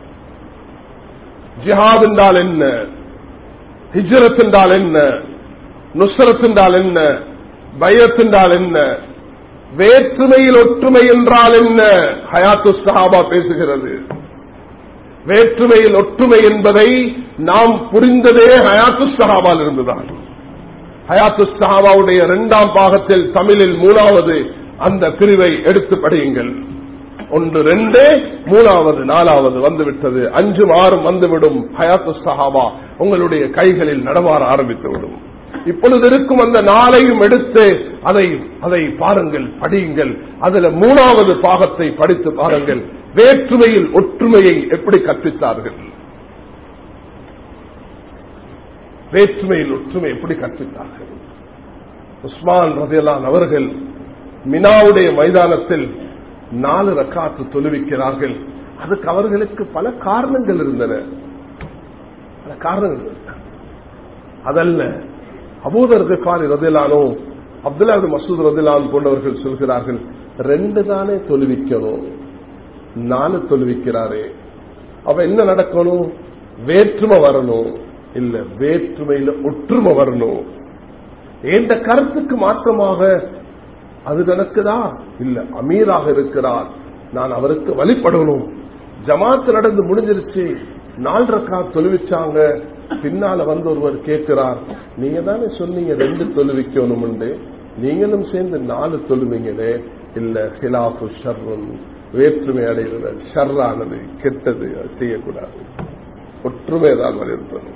ஜிஹாத் என்றால் என்ன ஹிஜரத் என்றால் என்ன நுசரத் என்றால் என்ன பயத் என்றால் என்ன வேற்றுமையில் ஒற்றுமை என்றால் என்ன ஹயாத்து சஹாபா பேசுகிறது வேற்றுமையில் ஒற்றுமை என்பதை நாம் புரிந்ததே ஹயாத்து சஹாபால் இருந்துதான் ஹயாத்து சஹாபாவுடைய இரண்டாம் பாகத்தில் தமிழில் மூணாவது அந்த பிரிவை எடுத்து படியுங்கள் ஒன்று ரெண்டு மூணாவது நாலாவது வந்துவிட்டது அஞ்சும் ஆறும் வந்துவிடும் ஹயாத்து சஹாபா உங்களுடைய கைகளில் நடமாற ஆரம்பித்துவிடும் இப்பொழுது இருக்கும் அந்த நாளையும் எடுத்து அதை அதை பாருங்கள் படியுங்கள் அதுல மூணாவது பாகத்தை படித்து பாருங்கள் வேற்றுமையில் ஒற்றுமையை எப்படி கற்பித்தார்கள் வேற்றுமையில் ஒற்றுமை எப்படி கற்பித்தார்கள் உஸ்மான் ரதியலான் அவர்கள் மினாவுடைய மைதானத்தில் நாலு ரக்காத்து தொழுவிக்கிறார்கள் அதுக்கு அவர்களுக்கு பல காரணங்கள் இருந்தன பல காரணங்கள் இருந்தன அதல்ல அபூதருக்கு காலி ரதிலானோ அப்துல்லா மசூத் ரதிலான் போன்றவர்கள் சொல்கிறார்கள் ரெண்டு தானே தொழுவிக்கணும் நாலு தொழுவிக்கிறாரே அப்ப என்ன நடக்கணும் வேற்றுமை வரணும் இல்ல வேற்றுமையில ஒற்றுமை வரணும் எந்த கருத்துக்கு மாற்றமாக அது நடக்குதா இல்ல அமீராக இருக்கிறார் நான் அவருக்கு வழிபடணும் ஜமாத்து நடந்து முடிஞ்சிருச்சு நாலு ரக்கா தொழுவிச்சாங்க பின்னால வந்து ஒருவர் கேட்கிறார் நீங்க தானே சொன்னீங்க ரெண்டு தொழுவிக்கணும் நீங்களும் சேர்ந்து நாலு தொழுவீங்களே இல்ல ஹிலாஃபு ஷர்வன் வேற்றுமை அடைகிறது ஷர்ரானது கெட்டது அது செய்யக்கூடாது ஒற்றுமை தான் வலியுறுத்தணும்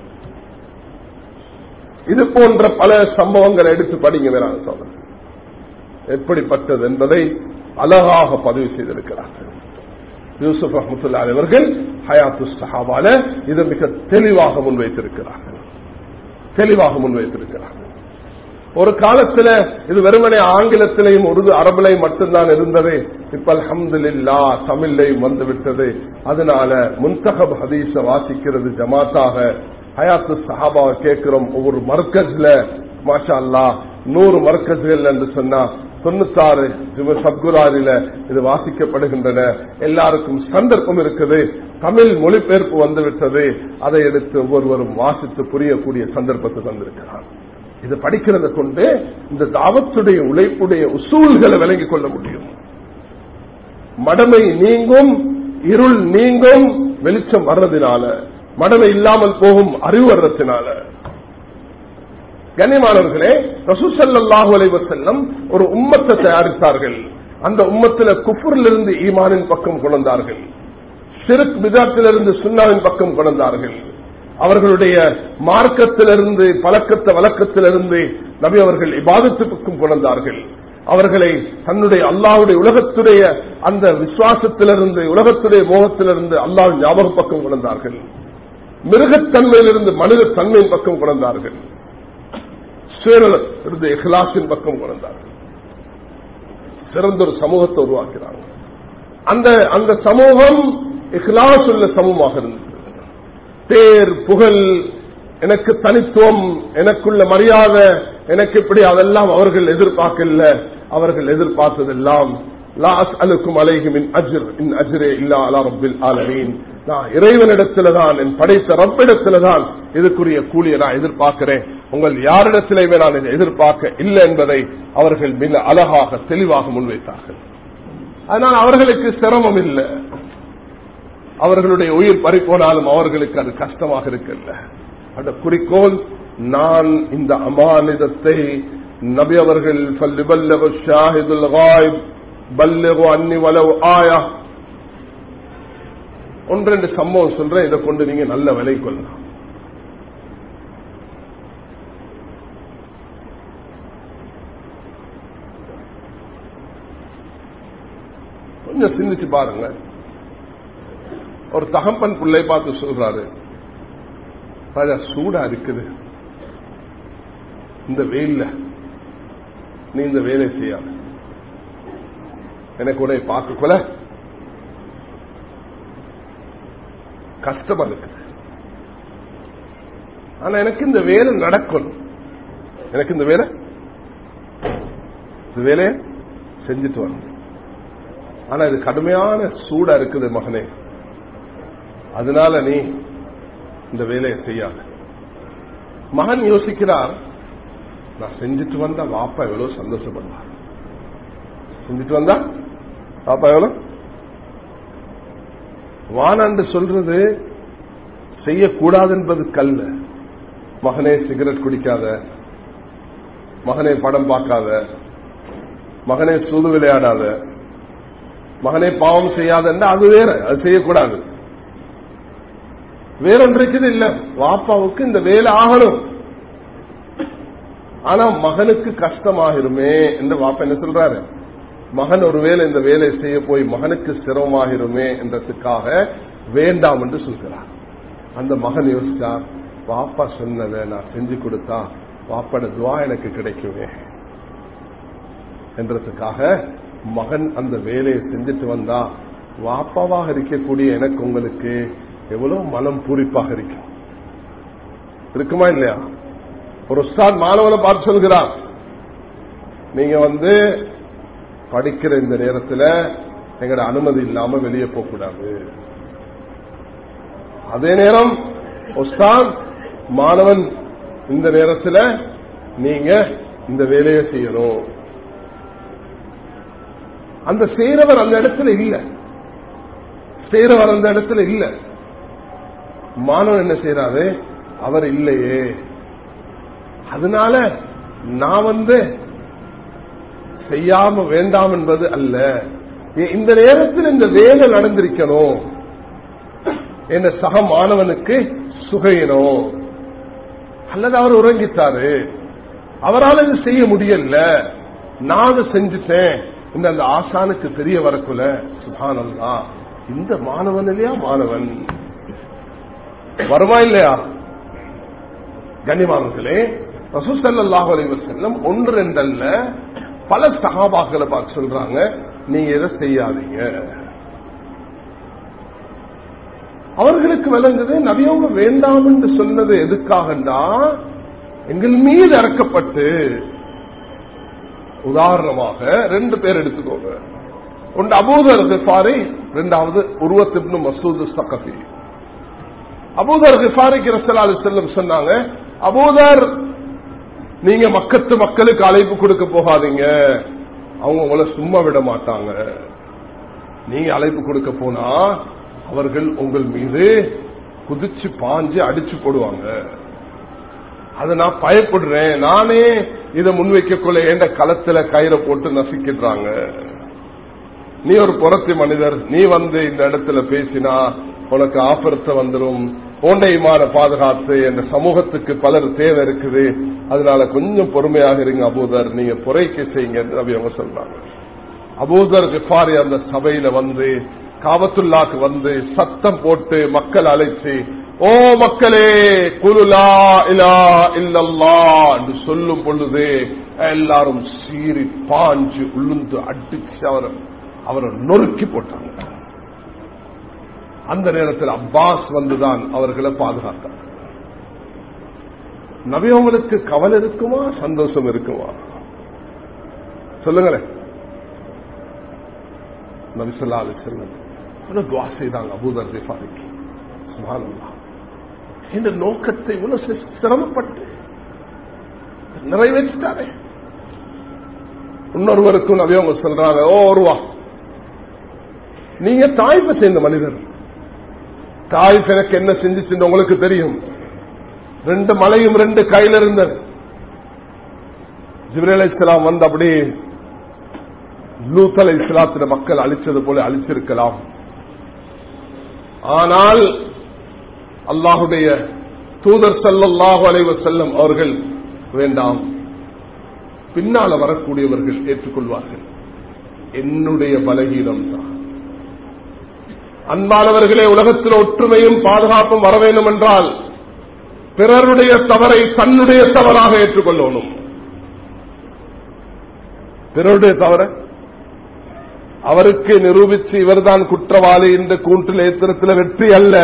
இது போன்ற பல சம்பவங்களை எடுத்து படிங்க வேறாங்க சொல்ல எப்படிப்பட்டது என்பதை அழகாக பதிவு செய்திருக்கிறார்கள் யூசுப் அஹமத்துல்லா அவர்கள் ஹயாத்து சஹாபால இதை மிக தெளிவாக முன்வைத்திருக்கிறார்கள் தெளிவாக முன்வைத்திருக்கிறார்கள் ஒரு காலத்துல இது வெறுமனே ஆங்கிலத்திலையும் உருது அரபுலையும் மட்டும்தான் இருந்தது இப்ப அலமதுல்லா தமிழ்லையும் வந்துவிட்டது அதனால முன்தகப் ஹதீஸ வாசிக்கிறது ஜமாத்தாக ஹயாத்து சஹாபாவை கேட்கிறோம் ஒவ்வொரு மர்க்கஸ்ல மாஷா அல்லா நூறு மர்க்கஸ்கள் என்று சொன்னா தொண்ணூத்தாறு சப்குராரில இது வாசிக்கப்படுகின்றன எல்லாருக்கும் சந்தர்ப்பம் இருக்குது தமிழ் மொழிபெயர்ப்பு வந்துவிட்டது அதை எடுத்து ஒவ்வொருவரும் வாசித்து புரியக்கூடிய சந்தர்ப்பத்தை தந்திருக்கிறார் இது படிக்கிறத கொண்டு இந்த தாவத்துடைய உழைப்புடைய உசூல்களை விளங்கிக் கொள்ள முடியும் மடமை நீங்கும் இருள் நீங்கும் வெளிச்சம் வர்றதுனால மடமை இல்லாமல் போகும் அறிவு வர்றதுனால கண்ணியமானவர்களே ரசூசல்லாஹு அலைவர் செல்லம் ஒரு உம்மத்தை தயாரித்தார்கள் அந்த உம்மத்தில குஃபுரிலிருந்து ஈமானின் பக்கம் கொண்டார்கள் சிறுக் பிதாத்திலிருந்து சுன்னாவின் பக்கம் கொண்டார்கள் அவர்களுடைய மார்க்கத்திலிருந்து பழக்கத்த வழக்கத்திலிருந்து நபி அவர்கள் இபாதத்து பக்கம் கொண்டார்கள் அவர்களை தன்னுடைய அல்லாவுடைய உலகத்துடைய அந்த விசுவாசத்திலிருந்து உலகத்துடைய மோகத்திலிருந்து அல்லாஹ் ஞாபக பக்கம் கொண்டார்கள் மிருகத்தன்மையிலிருந்து மனித தன்மையின் பக்கம் கொண்டார்கள் இருந்து இஹ்லாசின் பக்கம் கொண்டார்கள் சிறந்த ஒரு சமூகத்தை உருவாக்கிறாங்க அந்த அந்த சமூகம் இஹ்லாஸ் உள்ள சமூகமாக இருந்தது பேர் புகழ் எனக்கு தனித்துவம் எனக்குள்ள மரியாதை எனக்கு இப்படி அதெல்லாம் அவர்கள் எதிர்பார்க்கல அவர்கள் எதிர்பார்த்ததெல்லாம் லாஸ் அலுக்கும் அலைஹிமின் அஜர் இன் அஜரே இல்லா அலா ரப்பில் ஆலமீன் நான் இறைவனிடத்துல தான் என் படைத்த ரப்பிடத்துல தான் இதுக்குரிய கூலியை நான் எதிர்பார்க்கிறேன் உங்கள் யாரிடத்திலேயுமே நான் இதை எதிர்பார்க்க இல்லை என்பதை அவர்கள் மிக அழகாக தெளிவாக முன்வைத்தார்கள் அதனால் அவர்களுக்கு சிரமம் இல்லை அவர்களுடைய உயிர் பறிப்போனாலும் அவர்களுக்கு அது கஷ்டமாக இருக்கல அந்த குறிக்கோள் நான் இந்த அமானிதத்தை நபி அவர்கள் அன்னி வலவு ஆயா ஒன்றெண்டு சம்பவம் சொல்றேன் இதை கொண்டு நீங்க நல்ல விலை கொள்ளலாம் கொஞ்சம் சிந்திச்சு பாருங்க ஒரு தகப்பன் பிள்ளை பார்த்து சொல்றாரு சூடா இருக்குது இந்த வெயில்ல நீ இந்த வேலை செய்யாத எனக்கு உடைய பார்க்க கொல கஷ்டமா இருக்குது ஆனா எனக்கு இந்த வேலை நடக்கணும் எனக்கு இந்த வேலை இந்த வேலையை செஞ்சுட்டு வரணும் ஆனா இது கடுமையான சூடா இருக்குது மகனே அதனால நீ இந்த வேலையை செய்யாத மகன் யோசிக்கிறார் நான் செஞ்சுட்டு வந்தா வாப்பா எவ்வளவு சந்தோஷப்படுவார் செஞ்சுட்டு வந்தா பாப்பா எவ்வளவு வானாண்டு சொல்றது செய்யக்கூடாது என்பது கல்ல மகனே சிகரெட் குடிக்காத மகனே படம் பார்க்காத மகனே சூது விளையாடாத மகனே பாவம் செய்யாத அது வேற அது செய்யக்கூடாது வேறொன்றைக்குது இல்ல வாப்பாவுக்கு இந்த வேலை ஆகணும் ஆனா மகனுக்கு கஷ்டமாகிருமே என்று வாப்பா என்ன சொல்றாரு மகன் ஒருவேளை இந்த வேலை செய்ய போய் மகனுக்கு சிரமமாகிருமே என்றதுக்காக வேண்டாம் என்று சொல்கிறார் அந்த மகன் யோசிச்சார் வாப்பா சொன்னதை நான் செஞ்சு கொடுத்தா வாப்பாட துவா எனக்கு கிடைக்குமே என்றதுக்காக மகன் அந்த வேலையை செஞ்சுட்டு வந்தா வாப்பாவாக இருக்கக்கூடிய எனக்கு உங்களுக்கு எவ்வளவு மனம் பூரிப்பாக இருக்கும் இருக்குமா இல்லையா ஒரு உஸ்தாத் மாணவனை பார்த்து சொல்கிறான் நீங்க வந்து படிக்கிற இந்த நேரத்தில் எங்கட அனுமதி இல்லாம வெளியே போகக்கூடாது அதே நேரம் உஸ்தாத் மாணவன் இந்த நேரத்தில் நீங்க இந்த வேலையை செய்யணும் அந்த செய்றவர் அந்த இடத்துல இல்ல செய்றவர் அந்த இடத்துல இல்ல மாணவன் என்ன செய்யறாரு அவர் இல்லையே அதனால நான் வந்து செய்யாம வேண்டாம் என்பது அல்ல இந்த நேரத்தில் இந்த வேலை நடந்திருக்கணும் என்ன சக மாணவனுக்கு சுகையணும் அல்லது அவர் உறங்கிட்டாரு அவரால் இது செய்ய முடியல நான் அதை செஞ்சுட்டேன் இந்த அந்த ஆசானுக்கு தெரிய வரக்குல சுபானல்லா இந்த மாணவன் இல்லையா மாணவன் வருமா இல்லையா கண்ணியமானவர்களே ரசூசல்லாஹ் செல்லம் ஒன்று ரெண்டல்ல பல சகாபாக்களை பார்த்து சொல்றாங்க நீங்க எதை செய்யாதீங்க அவர்களுக்கு விளங்குது நபியவங்க வேண்டாம் என்று சொன்னது எதுக்காகண்டா எங்கள் மீது இறக்கப்பட்டு உதாரணமாக ரெண்டு பேர் எடுத்துக்கோங்க ஒன்று அபூதர் கிஃபாரி ரெண்டாவது உருவத்திப்னு மசூது சக்கஃபி அபூதர் கிஃபாரிக்கு ரசலாலு செல்லம் சொன்னாங்க அபூதர் நீங்க மக்கத்து மக்களுக்கு அழைப்பு கொடுக்க போகாதீங்க அவங்க உங்களை சும்மா விட மாட்டாங்க நீங்க அழைப்பு கொடுக்க போனா அவர்கள் உங்கள் மீது குதிச்சு பாஞ்சு அடிச்சு போடுவாங்க அதை நான் பயப்படுறேன் நானே இதை முன்வைக்கக்குள்ள ஏண்ட களத்துல கயிறை போட்டு நசுக்கிடுறாங்க நீ ஒரு புறத்தி மனிதர் நீ வந்து இந்த இடத்துல பேசினா உனக்கு ஆபரத்தை வந்துடும் ஓண்டையுமான பாதுகாத்து என்ற சமூகத்துக்கு பலர் தேவை இருக்குது அதனால கொஞ்சம் பொறுமையாக இருங்க அபூதர் நீங்க புரைக்க செய்யுங்க நபி அவங்க சொல்றாங்க அபூதர் கிஃபாரி அந்த சபையில வந்து காபத்துல்லாக்கு வந்து சத்தம் போட்டு மக்கள் அழைச்சு ஓ மக்களே குலுலா இலா இல்லல்லா என்று சொல்லும் பொழுது எல்லாரும் சீறி பாஞ்சு உளுந்து அடிச்சு அவரை அவரை நொறுக்கி போட்டாங்க அந்த நேரத்தில் அப்பாஸ் வந்துதான் அவர்களை பாதுகாத்தார் நபியவங்களுக்கு கவலை இருக்குமா சந்தோஷம் இருக்குமா சொல்லுங்களேன் நபிசல்லா அலி செல்லம் துவா செய்தாங்க அபூதர் திஃபாரிக்கு சுபானல்லா இந்த நோக்கத்தை இவ்வளவு சிரமப்பட்டு நிறைவேற்றிட்டாரே இன்னொருவருக்கும் நபியவங்க சொல்றாங்க ஓ ஒருவா நீங்க தாய்ப்பை சேர்ந்த மனிதர் தாய்ப்பு எனக்கு என்ன செஞ்சுச்சு உங்களுக்கு தெரியும் ரெண்டு மலையும் ரெண்டு கையில இருந்தது ஜிப்ரேல் இஸ்லாம் வந்து அப்படி லூத் அலை இஸ்லாத்தின மக்கள் அழிச்சது போல அழிச்சிருக்கலாம் ஆனால் அல்லாஹுடைய தூதர் சல்லாஹு அலைவ செல்லம் அவர்கள் வேண்டாம் பின்னால வரக்கூடியவர்கள் ஏற்றுக்கொள்வார்கள் என்னுடைய பலகீனம் தான் அன்பானவர்களே உலகத்தில் ஒற்றுமையும் பாதுகாப்பும் வர வேண்டும் என்றால் பிறருடைய தவறை தன்னுடைய தவறாக ஏற்றுக்கொள்ளணும் பிறருடைய தவற அவருக்கு நிரூபித்து இவர்தான் குற்றவாளி இந்த கூண்டில் ஏத்திரத்தில் வெற்றி அல்ல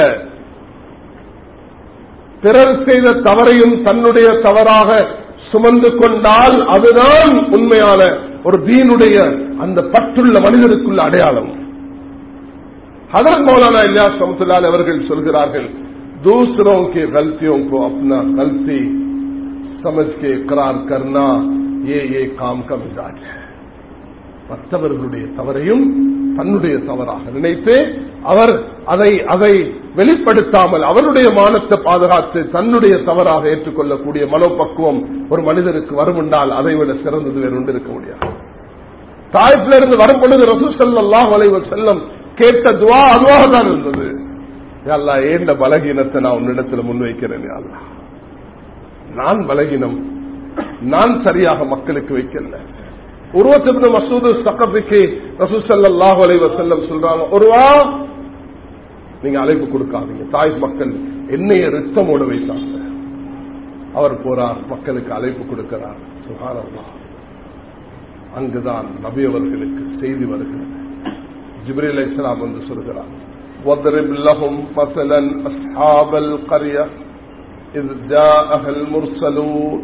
பிறர் செய்த தவறையும் தன்னுடைய தவறாக சுமந்து கொண்டால் அதுதான் உண்மையான ஒரு தீனுடைய அந்த பற்றுள்ள மனிதருக்குள்ள அடையாளம் हजरत मौलाना इलियास रमतुल्लाह அவர்கள் சொல்கிறார்கள் दूसरों के गलतियों को अपना गलती समझ के इकरार करना ये ये काम का मिजाज है மற்றவர்களுடைய தவறையும் தன்னுடைய தவறாக நினைத்து அவர் அதை அதை வெளிப்படுத்தாமல் அவருடைய மானத்தை பாதுகாத்து தன்னுடைய தவறாக ஏற்றுக்கொள்ளக்கூடிய மனோபக்குவம் ஒரு மனிதருக்கு வரும் என்றால் அதை விட சிறந்தது வேறு ஒன்று இருக்க முடியாது தாய்ப்பிலிருந்து வரும் பொழுது ரசூசல்லாஹ் வளைவ செல்லம் கேட்ட துவா அதுவாக தான் இருந்தது அல்லா ஏண்ட பலகீனத்தை நான் உன்னிடத்தில் முன்வைக்கிறேன் அல்லா நான் பலகீனம் நான் சரியாக மக்களுக்கு வைக்கல உருவத்திற்கு மசூது சக்கத்துக்கு ரசூசல்லாஹ் வளைவ செல்லம் சொல்றாங்க ஒருவா நீங்க அழைப்பு கொடுக்காதீங்க தாய் மக்கள் என்னைய ரத்தமோட வைத்தாங்க அவர் போறார் மக்களுக்கு அழைப்பு கொடுக்கிறார் சுகானல்லா அங்குதான் நபி அவர்களுக்கு செய்தி வருகிறது ஜிப்ரீல் இஸ்லாம் வந்து சொல்கிறார் واضرب لهم مثلا أصحاب القرية إذ جاءها المرسلون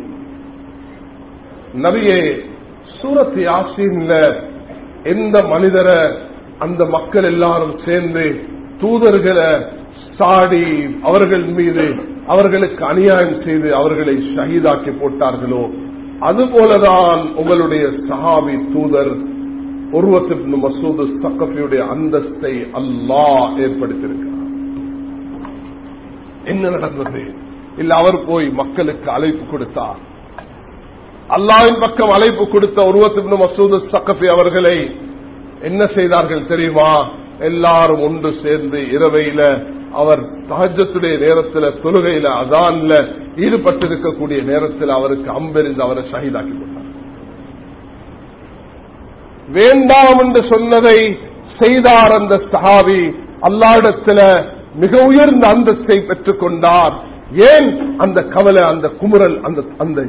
நபியே சூரத் யாசீன்ல எந்த மனிதரை அந்த மக்கள் எல்லாரும் சேர்ந்து தூதர்களை சாடி அவர்கள் மீது அவர்களுக்கு அநியாயம் செய்து அவர்களை ஷஹீதாக்கி போட்டார்களோ அதுபோலதான் உங்களுடைய சஹாபி தூதர் உருவத்தின் மசூது சக்கஃபியுடைய அந்தஸ்தை அல்லாஹ் ஏற்படுத்தியிருக்கிறார் என்ன நடந்தது இல்ல அவர் போய் மக்களுக்கு அழைப்பு கொடுத்தார் அல்லாவின் பக்கம் அழைப்பு கொடுத்த உருவத்தின் மசூது சக்கஃபி அவர்களை என்ன செய்தார்கள் தெரியுமா எல்லாரும் ஒன்று சேர்ந்து இரவையில அவர் தகஜத்துடைய நேரத்தில் தொழுகையில அதான்ல ஈடுபட்டிருக்கக்கூடிய நேரத்தில் அவருக்கு அம்பெறிந்து அவரை ஷஹீதாக்கி கொண்டார் வேண்டாம் என்று சொன்னதை செய்தார் அந்த சஹாவி அல்லாடத்துல மிக உயர்ந்த அந்தஸ்தை பெற்றுக் கொண்டார் ஏன் அந்த கவலை அந்த குமுறல் அந்த அந்த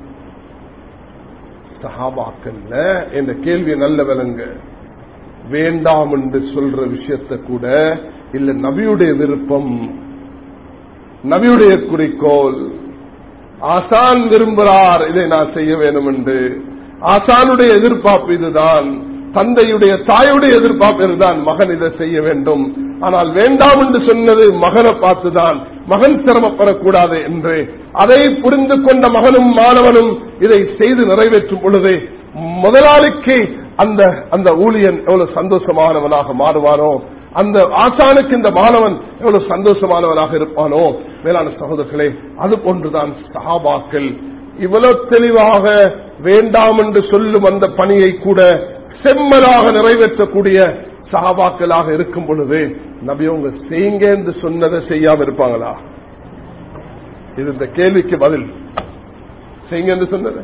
சஹாபாக்கல்ல என்ற கேள்வி நல்ல விலங்கு வேண்டாம் என்று சொல்ற விஷயத்தை கூட இல்ல நபியுடைய விருப்பம் நபியுடைய குறிக்கோள் ஆசான் விரும்புகிறார் இதை நான் செய்ய வேண்டும் என்று ஆசானுடைய எதிர்பார்ப்பு இதுதான் தந்தையுடைய தாயுடைய எதிர்பார்ப்பு இதுதான் மகன் இதை செய்ய வேண்டும் ஆனால் வேண்டாம் என்று சொன்னது மகனை பார்த்துதான் மகன் சிரமப்படக்கூடாது என்று அதை புரிந்து கொண்ட மகனும் மாணவனும் இதை செய்து நிறைவேற்றும் பொழுது முதலாளிக்கு அந்த அந்த ஊழியன் எவ்வளவு சந்தோஷமானவனாக மாறுவானோ அந்த ஆசானுக்கு இந்த மாணவன் எவ்வளவு சந்தோஷமானவனாக இருப்பானோ மேலான சகோதரர்களே அது போன்றுதான் சஹாபாக்கள் இவ்வளவு தெளிவாக வேண்டாம் என்று சொல்லும் அந்த பணியை கூட செம்மலாக நிறைவேற்றக்கூடிய சகாபாக்களாக இருக்கும் பொழுது நபியவங்க செய்யுங்க என்று சொன்னதை செய்யாம இருப்பாங்களா இது இந்த கேள்விக்கு பதில் செய்யுங்க என்று சொன்னது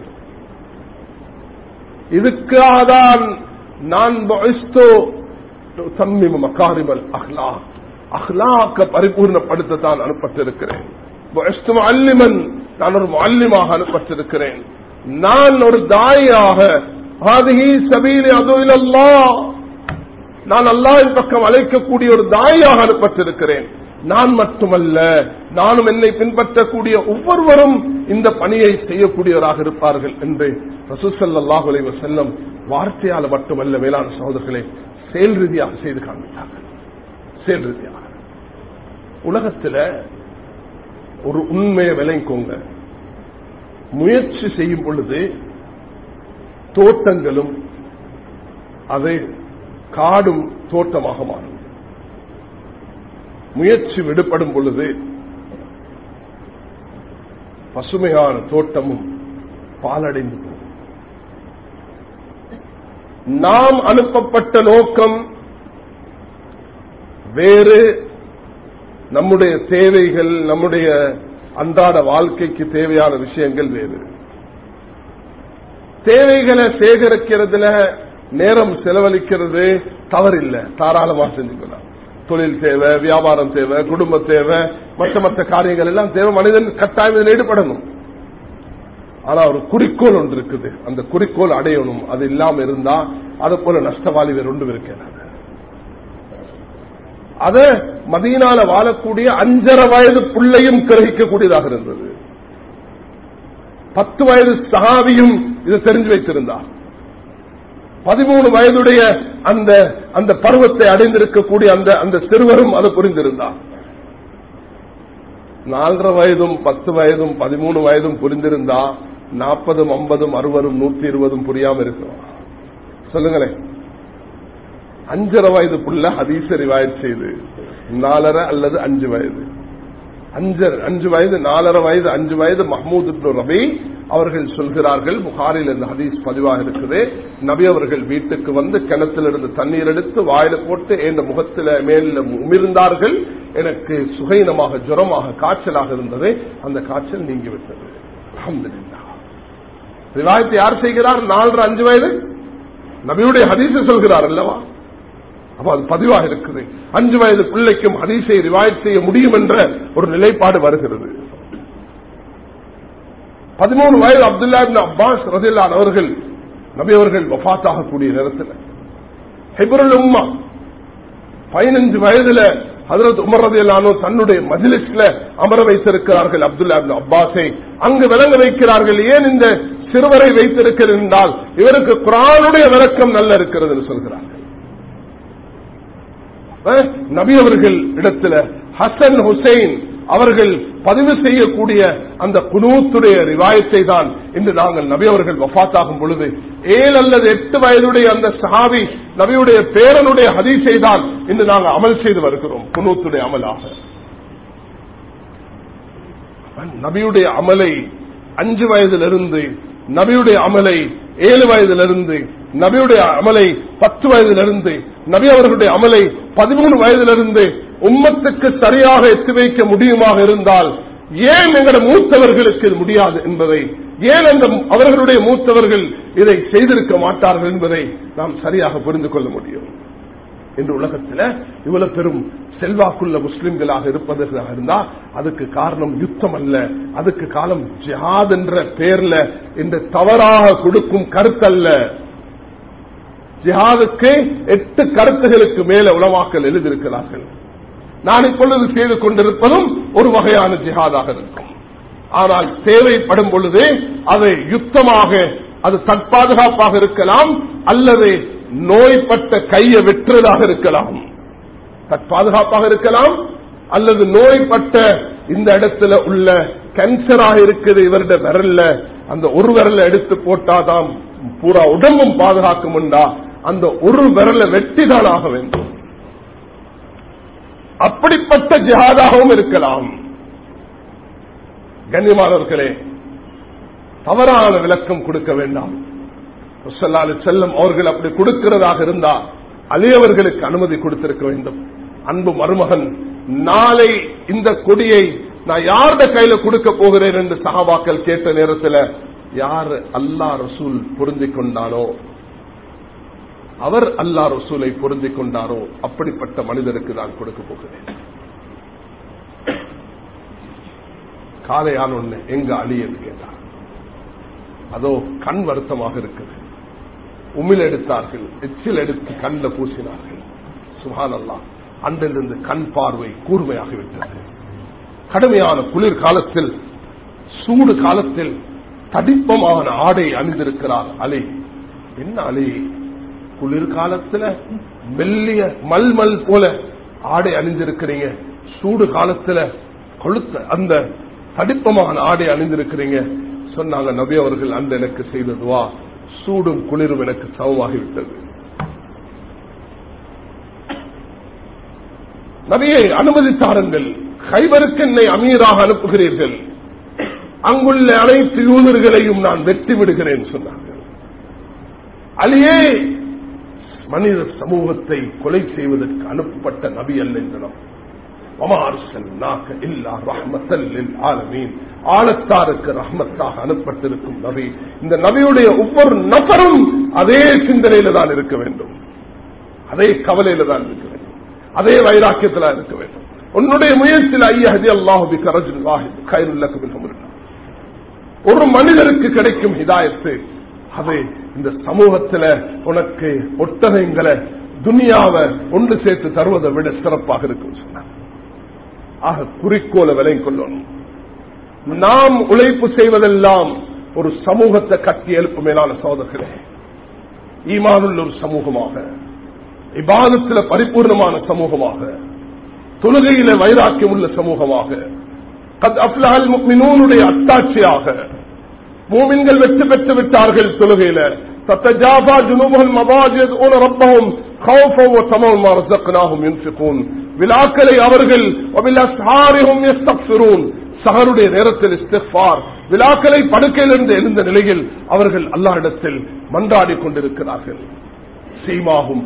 இதுக்காக தான் நான் தம்மிம மக்காரிமல் அஹ்லா அஹ்லாக்க பரிபூர்ணப்படுத்தத்தான் அனுப்பட்டிருக்கிறேன் அல்லிமன் நான் ஒரு அல்லிமாக அனுப்பட்டிருக்கிறேன் நான் ஒரு தாயாக சபீலி அதுவிலல்லா நான் அல்லாவின் பக்கம் அழைக்கக்கூடிய ஒரு தாயாக அனுப்பட்டிருக்கிறேன் நான் மட்டுமல்ல நானும் என்னை பின்பற்றக்கூடிய ஒவ்வொருவரும் இந்த பணியை செய்யக்கூடியவராக இருப்பார்கள் என்று ரசூசல்லாஹு அலைவ செல்லம் வார்த்தையால் மட்டுமல்ல மேலான சகோதரர்களை செயல் ரீதியாக செய்து காண்பித்தார்கள் செயல் ரீதியாக உலகத்தில் ஒரு உண்மையை விளைக்கோங்க முயற்சி செய்யும் பொழுது தோட்டங்களும் அது காடும் தோட்டமாக மாறும் முயற்சி விடுபடும் பொழுது பசுமையான தோட்டமும் பாலடைந்து போகும் நாம் அனுப்பப்பட்ட நோக்கம் வேறு நம்முடைய தேவைகள் நம்முடைய அன்றாட வாழ்க்கைக்கு தேவையான விஷயங்கள் வேறு தேவைகளை சேகரிக்கிறதுல நேரம் செலவழிக்கிறது தவறில்லை தாராளமாக செஞ்சுக்கலாம் தொழில் தேவை வியாபாரம் தேவை குடும்ப தேவை மற்ற மற்ற காரியங்கள் எல்லாம் தேவை மனிதன் கட்டாயம் இதில் ஈடுபடணும் ஆனா ஒரு குறிக்கோள் ஒன்று இருக்குது அந்த குறிக்கோள் அடையணும் அது இல்லாம இருந்தா அது போல நஷ்டவாளி வேறு ஒன்று இருக்கிறது அத மதியனால வாழக்கூடிய அஞ்சரை வயது பிள்ளையும் கிரகிக்கக்கூடியதாக இருந்தது பத்து வயது சகாவியும் இது தெரிஞ்சு வைத்திருந்தார் பதிமூணு வயதுடைய அந்த அந்த பருவத்தை அடைந்திருக்கக்கூடிய அந்த அந்த சிறுவரும் அதை புரிந்திருந்தார் நாலரை வயதும் பத்து வயதும் பதிமூணு வயதும் புரிந்திருந்தா நாற்பதும் ஐம்பதும் அறுபதும் நூத்தி இருபதும் புரியாம இருக்கும் சொல்லுங்களேன் அஞ்சரை வயது புள்ள ஹதீச ரிவாயத் செய்து நாலரை அல்லது அஞ்சு வயது அஞ்சு அஞ்சு வயது நாலரை வயது அஞ்சு வயது மஹமூத் ரபி அவர்கள் சொல்கிறார்கள் புகாரில் இந்த ஹதீஸ் பதிவாக இருக்குது நபி அவர்கள் வீட்டுக்கு வந்து கிணத்திலிருந்து தண்ணீர் எடுத்து வாயில போட்டு என் முகத்தில மேல உமிர்ந்தார்கள் எனக்கு சுகைனமாக ஜுரமாக காய்ச்சலாக இருந்தது அந்த காய்ச்சல் நீங்கிவிட்டது அஹமதுல்லா ரிவாயத்தை யார் செய்கிறார் நாலரை அஞ்சு வயது நபியுடைய ஹதீஸை சொல்கிறார் அல்லவா அப்ப அது பதிவாக இருக்குது அஞ்சு வயது பிள்ளைக்கும் ஹதீஸை ரிவாயத் செய்ய முடியும் என்ற ஒரு நிலைப்பாடு வருகிறது பதிமூணு வயது அப்துல்லா அப்பாஸ் ரதில்லான் அவர்கள் நபி அவர்கள் வஃத்தாகக்கூடிய நேரத்தில் ஹெபருல் உம்மா பதினஞ்சு வயதுல ஹதரத் உமர் ரதியல்லானோ தன்னுடைய மஜிலிஸ்ல அமர வைத்திருக்கிறார்கள் அப்துல்லா இப்னு அப்பாஸை அங்கு விளங்க வைக்கிறார்கள் ஏன் இந்த சிறுவரை வைத்திருக்கிறது என்றால் இவருக்கு குரானுடைய விளக்கம் நல்ல இருக்கிறது என்று சொல்கிறார்கள் அஹ், நபி அவர்கள் இடத்துல ஹசன் ஹுசைன் அவர்கள் பதிவு செய்யக்கூடிய அந்த குனூத்துடைய ரிவாயத்தை தான் இன்று நாங்கள் நபி அவர்கள் வஃத்தாகும் பொழுது ஏழு அல்லது எட்டு வயதுடைய அந்த சஹாபி நபியுடைய பேரனுடைய ஹதீஸை தான் இன்று நாங்கள் அமல் செய்து வருகிறோம் குனூத்துடைய அமலாக நபியுடைய அமலை அஞ்சு வயதிலிருந்து நபியுடைய அமலை ஏழு வயதிலிருந்து நபியுடைய அமலை பத்து வயதிலிருந்து நபி அவர்களுடைய அமலை பதிமூணு வயதிலிருந்து உம்மத்துக்கு சரியாக எத்தி வைக்க முடியுமாக இருந்தால் ஏன் எங்களோட மூத்தவர்களுக்கு இது முடியாது என்பதை ஏன் அந்த அவர்களுடைய மூத்தவர்கள் இதை செய்திருக்க மாட்டார்கள் என்பதை நாம் சரியாக புரிந்து கொள்ள முடியும் இன்று உலகத்தில் இவ்வளவு பெரும் செல்வாக்குள்ள முஸ்லிம்களாக இருப்பதாக இருந்தா அதுக்கு காரணம் யுத்தம் அல்ல அதுக்கு காலம் ஜிஹாத் என்ற பெயர்ல இந்த தவறாக கொடுக்கும் கருத்தல்ல ஜிஹாதுக்கு எட்டு கருத்துகளுக்கு மேல உலமாக்கல் எழுதியிருக்கிறார்கள் நான் இப்பொழுது செய்து கொண்டிருப்பதும் ஒரு வகையான ஜிஹாதாக இருக்கும் ஆனால் தேவைப்படும் பொழுது அதை யுத்தமாக அது தற்பாதுகாப்பாக இருக்கலாம் அல்லது நோய்பட்ட கையை வெற்றுவதாக இருக்கலாம் தற்பாதுகாப்பாக இருக்கலாம் அல்லது நோய்பட்ட இந்த இடத்துல உள்ள கேன்சராக இருக்குது இவருடைய விரல்ல அந்த ஒரு விரல எடுத்து போட்டாதான் பூரா உடம்பும் பாதுகாக்கும் உண்டா அந்த ஒரு விரல வெட்டிதான் ஆக வேண்டும் அப்படிப்பட்ட ஜிஹாதாகவும் இருக்கலாம் கண்ணியமானவர்களே தவறான விளக்கம் கொடுக்க வேண்டாம் ஸல்லல்லாஹு அலைஹி செல்லம் அவர்கள் அப்படி கொடுக்கிறதாக இருந்தா அலியவர்களுக்கு அனுமதி கொடுத்திருக்க வேண்டும் அன்பு மருமகன் நாளை இந்த கொடியை நான் யாருடைய கையில கொடுக்க போகிறேன் என்று சகாபாக்கள் கேட்ட நேரத்தில் யார் அல்லா ரசூல் பொருந்திக் கொண்டானோ அவர் அல்லா ரசூலை பொருந்திக் கொண்டாரோ அப்படிப்பட்ட மனிதருக்கு நான் கொடுக்க போகிறேன் காலையான ஒண்ணு எங்க அலி என்று கேட்டார் அதோ கண் வருத்தமாக இருக்குது உமிழ் எடுத்தார்கள் எச்சில் எடுத்து கண்ணில் பூசினார்கள் சுகான் அல்லா அன்றிலிருந்து கண் பார்வை கூர்மையாகிவிட்டது கடுமையான குளிர் காலத்தில் சூடு காலத்தில் தடிப்பமான ஆடை அணிந்திருக்கிறார் அலி என்ன அலி குளிர் காலத்துல மெல்லிய மல்மல் போல ஆடை அணிந்திருக்கிறீங்க சூடு காலத்துல கொளுத்த அந்த தடிப்பமான ஆடை அணிந்திருக்கிறீங்க சொன்னாங்க நபி அவர்கள் அந்த எனக்கு செய்ததுவா சூடும் குளிரும் எனக்கு சமமாகிவிட்டது நபியை அனுமதித்தாருங்கள் கைவருக்கு என்னை அமீராக அனுப்புகிறீர்கள் அங்குள்ள அனைத்து யூதர்களையும் நான் வெட்டி விடுகிறேன் சொன்னார்கள் அலியே மனித சமூகத்தை கொலை செய்வதற்கு அனுப்பப்பட்ட நபி அல்ல என்றனும் ஆழத்தாருக்கு ரஹ்மத்தாக அனுப்பப்பட்டிருக்கும் நபி இந்த நபியுடைய ஒவ்வொரு நபரும் அதே சிந்தனையில தான் இருக்க வேண்டும் அதே கவலையில தான் இருக்க வேண்டும் அதே வைராக்கியத்தில் இருக்க வேண்டும் உன்னுடைய முயற்சியில் ஐயஹதி அல்லாஹுபி கரஜுல் வாஹித் கைருல்லக்கு ஒரு மனிதருக்கு கிடைக்கும் ஹிதாயத்து அது இந்த சமூகத்துல உனக்கு ஒட்டகங்களை துனியாவை ஒன்று சேர்த்து தருவதை விட சிறப்பாக இருக்கும் சொன்னார் ஆக குறிக்கோளை விலை கொள்ளணும் நாம் உழைப்பு செய்வதெல்லாம் ஒரு சமூகத்தை கட்டி எழுப்பு மேலான சோதர்களே ஈமானுள்ள ஒரு சமூகமாக இபாதத்தில் பரிபூர்ணமான சமூகமாக தொழுகையில வைராக்கியம் உள்ள சமூகமாக மினூனுடைய அத்தாட்சியாக மூமின்கள் வெற்றி பெற்று விட்டார்கள் தொழுகையில تتجافى جنوبهم المضاجع يدعون ربهم خوفا وطمعا ما رزقناهم ينفقون விழாக்களை அவர்கள் وبالاسحارهم يستغفرون சஹருடைய நேரத்தில் இஸ்திஃபார் விழாக்களை படுக்கையிலிருந்து எழுந்த நிலையில் அவர்கள் அல்லாஹ்விடத்தில் மன்றாடி கொண்டிருக்கிறார்கள் சீமாகும்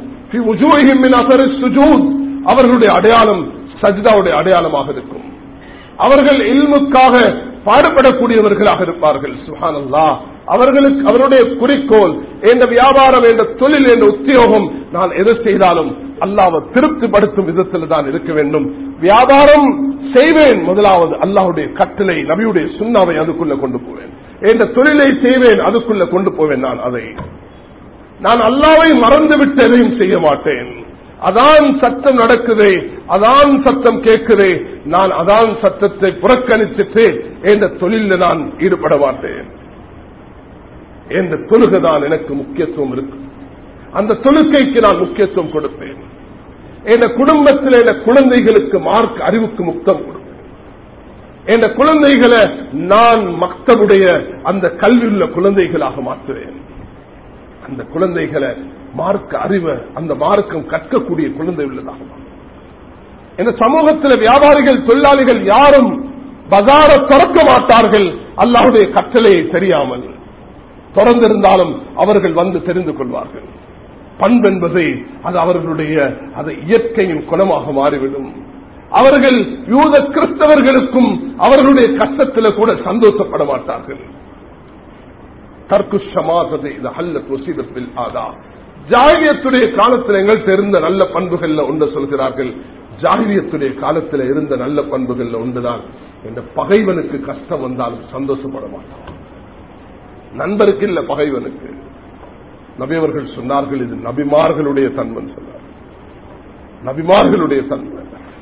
அவர்களுடைய அடையாளம் சஜிதாவுடைய அடையாளமாக இருக்கும் அவர்கள் இல்முக்காக பாடுபடக்கூடியவர்களாக இருப்பார்கள் சுஹான் அல்லா அவர்களுக்கு அவருடைய குறிக்கோள் என்ற வியாபாரம் என்ற தொழில் என்ற உத்தியோகம் நான் எது செய்தாலும் அல்லாவை திருப்திப்படுத்தும் விதத்தில் தான் இருக்க வேண்டும் வியாபாரம் செய்வேன் முதலாவது அல்லாவுடைய கட்டளை நபியுடைய சுண்ணாவை அதுக்குள்ள கொண்டு போவேன் என்ற தொழிலை செய்வேன் அதுக்குள்ள கொண்டு போவேன் நான் அதை நான் அல்லாவை மறந்துவிட்டு எதையும் செய்ய மாட்டேன் அதான் சத்தம் நடக்குது அதான் சத்தம் கேட்குது நான் அதான் சத்தத்தை புறக்கணிச்சுட்டு என்ற தொழில நான் ஈடுபட மாட்டேன் என்ற தொழுகைதான் எனக்கு முக்கியத்துவம் இருக்கு அந்த தொழுகைக்கு நான் முக்கியத்துவம் கொடுப்பேன் என் குடும்பத்தில் என் குழந்தைகளுக்கு மார்க் அறிவுக்கு முக்தம் கொடுப்பேன் என் குழந்தைகளை நான் மக்தவுடைய அந்த கல்வியுள்ள குழந்தைகளாக மாற்றுவேன் அந்த குழந்தைகளை மார்க்க அறிவை அந்த மார்க்கம் கற்கக்கூடிய குழந்தை உள்ளதாக இந்த சமூகத்தில் வியாபாரிகள் தொழிலாளிகள் யாரும் பஜார திறக்க மாட்டார்கள் அல்லாவுடைய கட்டளையை தெரியாமல் திறந்திருந்தாலும் அவர்கள் வந்து தெரிந்து கொள்வார்கள் பண்பென்பதை அது அவர்களுடைய அது இயற்கையின் குணமாக மாறிவிடும் அவர்கள் யூத கிறிஸ்தவர்களுக்கும் அவர்களுடைய கஷ்டத்தில் கூட சந்தோஷப்பட மாட்டார்கள் தர்க்கு சமாததை இது அல்ல தொசிதத்தில் ஆதா ஜாகியத்துடைய காலத்தில் எங்கள் தெரிந்த நல்ல பண்புகள்ல ஒன்று சொல்கிறார்கள் ஜாகிரியத்துடைய காலத்தில் இருந்த நல்ல பண்புகள்ல ஒன்றுதான் இந்த பகைவனுக்கு கஷ்டம் வந்தாலும் சந்தோஷப்பட மாட்டான் நண்பருக்கு இல்ல பகைவனுக்கு நபியவர்கள் சொன்னார்கள் இது நபிமார்களுடைய தன்மன் சொன்னார் நபிமார்களுடைய தன்மை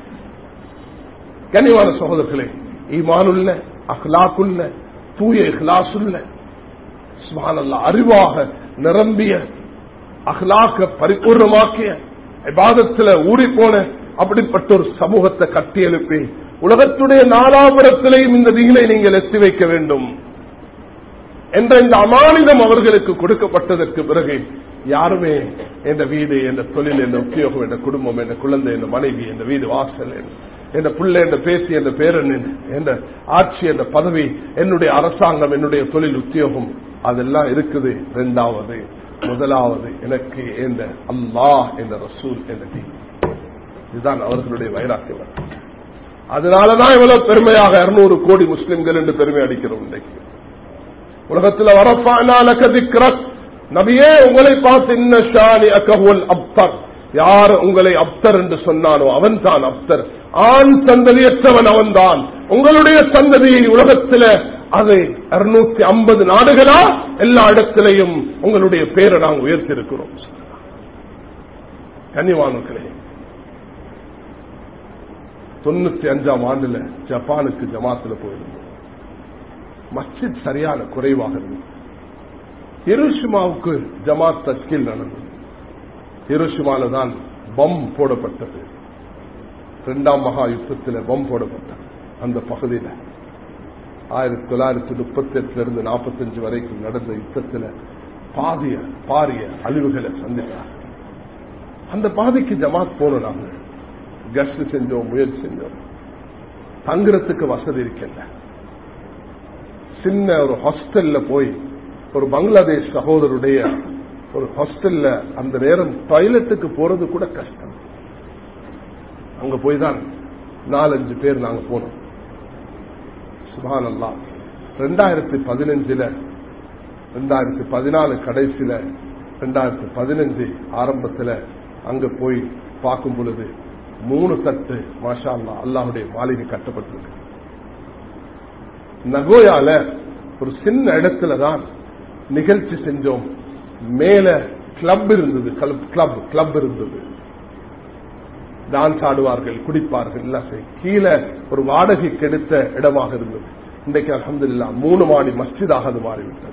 கனிவான சகோதரர்களே ஈமானுள்ள அஹ்லாக்குள்ள தூய இஹ்லாசுள்ள சுபானல்ல அறிவாக நிரம்பிய அஹ்லாக்க பரிபூர்ணமாக்கிய விவாதத்தில் ஊறி போன அப்படிப்பட்ட ஒரு சமூகத்தை கட்டி எழுப்பி உலகத்துடைய நாலாபுரத்திலையும் இந்த தீனை நீங்கள் எத்தி வைக்க வேண்டும் என்ற இந்த அமானிதம் அவர்களுக்கு கொடுக்கப்பட்டதற்கு பிறகு யாருமே என்ற வீடு என்ற தொழில் என்ற உத்தியோகம் என்ற குடும்பம் என்ற குழந்தை என்ற மனைவி என்ற வீடு வாசல் என்ற பிள்ளை என்ற பேசி என்ற பேரன் என்ற ஆட்சி என்ற பதவி என்னுடைய அரசாங்கம் என்னுடைய தொழில் உத்தியோகம் அதெல்லாம் இருக்குது இரண்டாவது முதலாவது எனக்கு என்ற அல்லாஹ் என்ற ரசூல் என்ற தீ இதுதான் அவர்களுடைய வைராக்கியம் அதனாலதான் இவ்வளவு பெருமையாக இருநூறு கோடி முஸ்லிம்கள் என்று பெருமை அடிக்கிறோம் இன்றைக்கு உலகத்தில் வரப்பான நபியே உங்களை பார்த்து இன்ன ஷானி அகஹுல் அப்தர் யார் உங்களை அப்தர் என்று சொன்னானோ அவன் தான் அப்தர் ஆண் சந்ததியற்றவன் அவன் தான் உங்களுடைய சந்ததியை உலகத்தில் அது இருநூத்தி ஐம்பது நாடுகளா எல்லா இடத்திலையும் உங்களுடைய பேரை நாங்கள் உயர்த்திருக்கிறோம் கன்னிவானுக்களே தொண்ணூத்தி அஞ்சாம் ஆண்டுல ஜப்பானுக்கு ஜமாத்துல போயிருந்தோம் மஸ்ஜித் சரியான குறைவாக இருந்தது ஹிரோஷிமாவுக்கு ஜமாத் தஸ்கில் நடந்தது ஹிரோஷிமால தான் பம் போடப்பட்டது இரண்டாம் மகா யுத்தத்தில் பம் போடப்பட்டது அந்த பகுதியில் ஆயிரத்தி தொள்ளாயிரத்தி முப்பத்தி எட்டுல இருந்து நாற்பத்தஞ்சு வரைக்கும் நடந்த யுத்தத்தில் பாதிய பாரிய அழிவுகளை சந்தித்தார் அந்த பாதிக்கு ஜமாத் போனோம் நாங்க கஸ்ட் செஞ்சோம் முயற்சி செஞ்சோம் தங்குறதுக்கு வசதி இருக்கின்ற சின்ன ஒரு ஹாஸ்டல்ல போய் ஒரு பங்களாதேஷ் சகோதரருடைய ஒரு ஹாஸ்டல்ல அந்த நேரம் டாய்லெட்டுக்கு போறது கூட கஷ்டம் அங்க போய் தான் நாலஞ்சு பேர் நாங்க போனோம் சுபான் அல்லா ரெண்டாயிரத்தி பதினஞ்சுல ரெண்டாயிரத்தி பதினாலு கடைசியில ரெண்டாயிரத்தி பதினஞ்சு ஆரம்பத்துல அங்க போய் பார்க்கும் பொழுது மூணு தட்டு மாஷா அல்லா அல்லாஹுடைய மாளிகை கட்டப்பட்டிருக்கு நகோயால ஒரு சின்ன இடத்துல தான் நிகழ்ச்சி செஞ்சோம் மேல கிளப் இருந்தது கிளப் கிளப் இருந்தது டான்ஸ் ஆடுவார்கள் குடிப்பார்கள் எல்லாம் கீழே ஒரு வாடகைக்கு எடுத்த இடமாக இருந்தது இன்றைக்கு அலமதுல்லா மூணு மாடி மஸ்ஜிதாக அது மாறிவிட்டது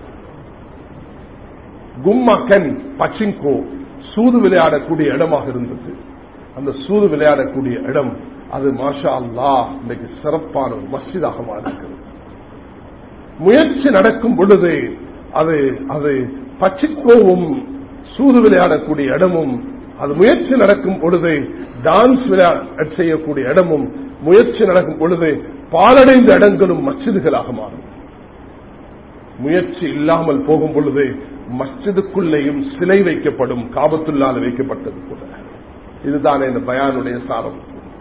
கும்மா கென் பச்சிங்கோ சூது விளையாடக்கூடிய இடமாக இருந்தது அந்த சூது விளையாடக்கூடிய இடம் அது மாஷா அல்லா இன்றைக்கு சிறப்பான ஒரு மஸ்ஜிதாக மாறியிருக்கிறது முயற்சி நடக்கும் பொழுது அது அது பச்சிக்கோவும் சூது விளையாடக்கூடிய இடமும் அது முயற்சி நடக்கும் பொழுது டான்ஸ் விளையாட செய்யக்கூடிய இடமும் முயற்சி நடக்கும் பொழுது பாலடைந்த இடங்களும் மஸ்ஜிதுகளாக மாறும் முயற்சி இல்லாமல் போகும் பொழுது மஸ்ஜிதுக்குள்ளேயும் சிலை வைக்கப்படும் காபத்துள்ளால் வைக்கப்பட்டது கூட இதுதான் இந்த பயானுடைய சாரம்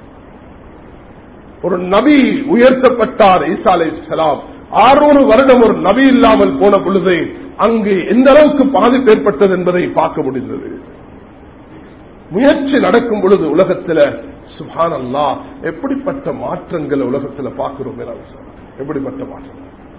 ஒரு நபி உயர்த்தப்பட்டார் ஈசா அலை சலாம் ஆறுநூறு வருடம் ஒரு நபி இல்லாமல் போன பொழுது அங்கு எந்த அளவுக்கு பாதிப்பு ஏற்பட்டது என்பதை பார்க்க முடிந்தது முயற்சி நடக்கும் பொழுது உலகத்தில் சுபான் அல்லா எப்படிப்பட்ட மாற்றங்களை உலகத்தில் பார்க்கிறோம் எப்படிப்பட்ட மாற்றம்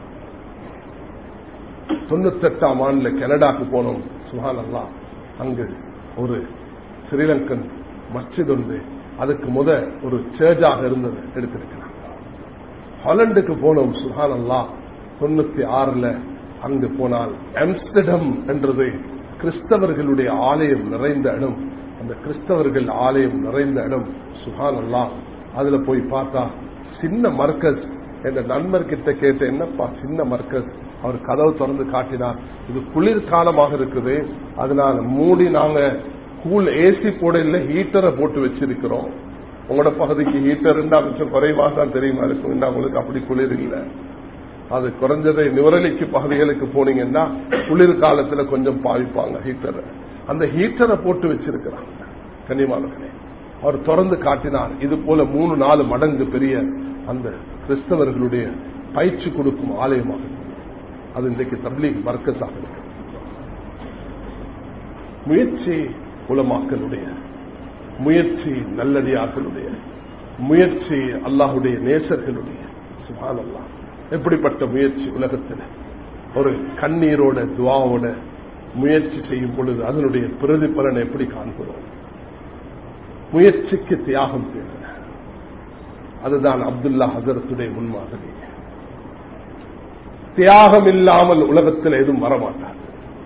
தொண்ணூத்தி எட்டாம் ஆண்டுல கனடாக்கு போனோம் சுஹான் அல்லா அங்கு ஒரு ஸ்ரீலங்கன் மஸ்ஜித் உண்டு அதுக்கு முத ஒரு சேர்ஜாக இருந்தது எடுத்திருக்கிறாங்க ஹாலண்டுக்கு போனோம் சுஹான் அல்லா தொண்ணூத்தி ஆறுல அங்கு போனால் ஆம்ஸ்டர்டம் என்றது கிறிஸ்தவர்களுடைய ஆலயம் நிறைந்த இடம் அந்த கிறிஸ்தவர்கள் ஆலயம் நிறைந்த இடம் சுஹான் அல்லா அதுல போய் பார்த்தா சின்ன மர்க்கஸ் என்ற நண்பர் கிட்ட கேட்ட என்னப்பா சின்ன மர்க்கஸ் அவர் கதவு திறந்து காட்டினார் இது குளிர்காலமாக இருக்குது அதனால மூடி நாங்க கூல் ஏசி போட இல்லை ஹீட்டரை போட்டு வச்சிருக்கிறோம் உங்களோட பகுதிக்கு ஹீட்டர் கொஞ்சம் குறைவாக தான் தெரியுமா இருக்கும் உங்களுக்கு அப்படி குளிர் இல்லை அது குறைஞ்சதை நுரலிக்கு பகுதிகளுக்கு போனீங்கன்னா குளிர் காலத்துல கொஞ்சம் பாவிப்பாங்க ஹீட்டரை அந்த ஹீட்டரை போட்டு வச்சிருக்கிறாங்க கன்னிமானங்களே அவர் திறந்து காட்டினார் இது போல மூணு நாலு மடங்கு பெரிய அந்த கிறிஸ்தவர்களுடைய பயிற்சி கொடுக்கும் ஆலயமாக அது இன்றைக்கு தப்லீக் மர்க்கஸாக இருக்கு முயற்சி உலமாக்களுடைய முயற்சி நல்லடியார்களுடைய முயற்சி அல்லாஹுடைய நேசர்களுடைய சுபான் அல்லா எப்படிப்பட்ட முயற்சி உலகத்தில் ஒரு கண்ணீரோட துவாவோட முயற்சி செய்யும் பொழுது அதனுடைய பிரதிபலனை எப்படி காண்கிறோம் முயற்சிக்கு தியாகம் தேவை அதுதான் அப்துல்லா ஹசரத்துடைய முன்மாதிரி தியாகம் இல்லாமல் உலகத்தில் எதுவும் வரமாட்டார்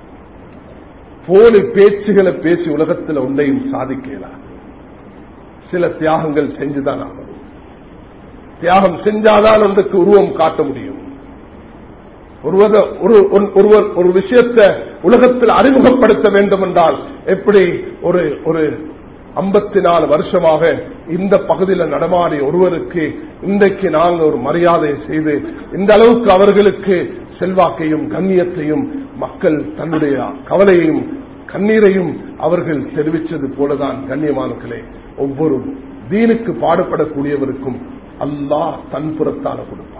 போலி பேச்சுகளை பேசி உலகத்தில் ஒன்றையும் சாதிக்கலாம் சில தியாகங்கள் செஞ்சுதான் ஆகணும் தியாகம் செஞ்சாதான் ஒன்றுக்கு உருவம் காட்ட முடியும் ஒருவர் ஒரு விஷயத்தை உலகத்தில் அறிமுகப்படுத்த வேண்டும் என்றால் எப்படி ஒரு ஒரு ஐம்பத்தி நாலு வருஷமாக இந்த பகுதியில் நடமாடிய ஒருவருக்கு இன்றைக்கு நாங்கள் ஒரு மரியாதை செய்து இந்த அளவுக்கு அவர்களுக்கு செல்வாக்கையும் கண்ணியத்தையும் மக்கள் தன்னுடைய கவலையையும் கண்ணீரையும் அவர்கள் தெரிவித்தது போலதான் கண்ணியமானங்களே ஒவ்வொரு தீனுக்கு பாடுபடக்கூடியவருக்கும் அல்லாஹ் தன் புறத்தால கொடுப்பான்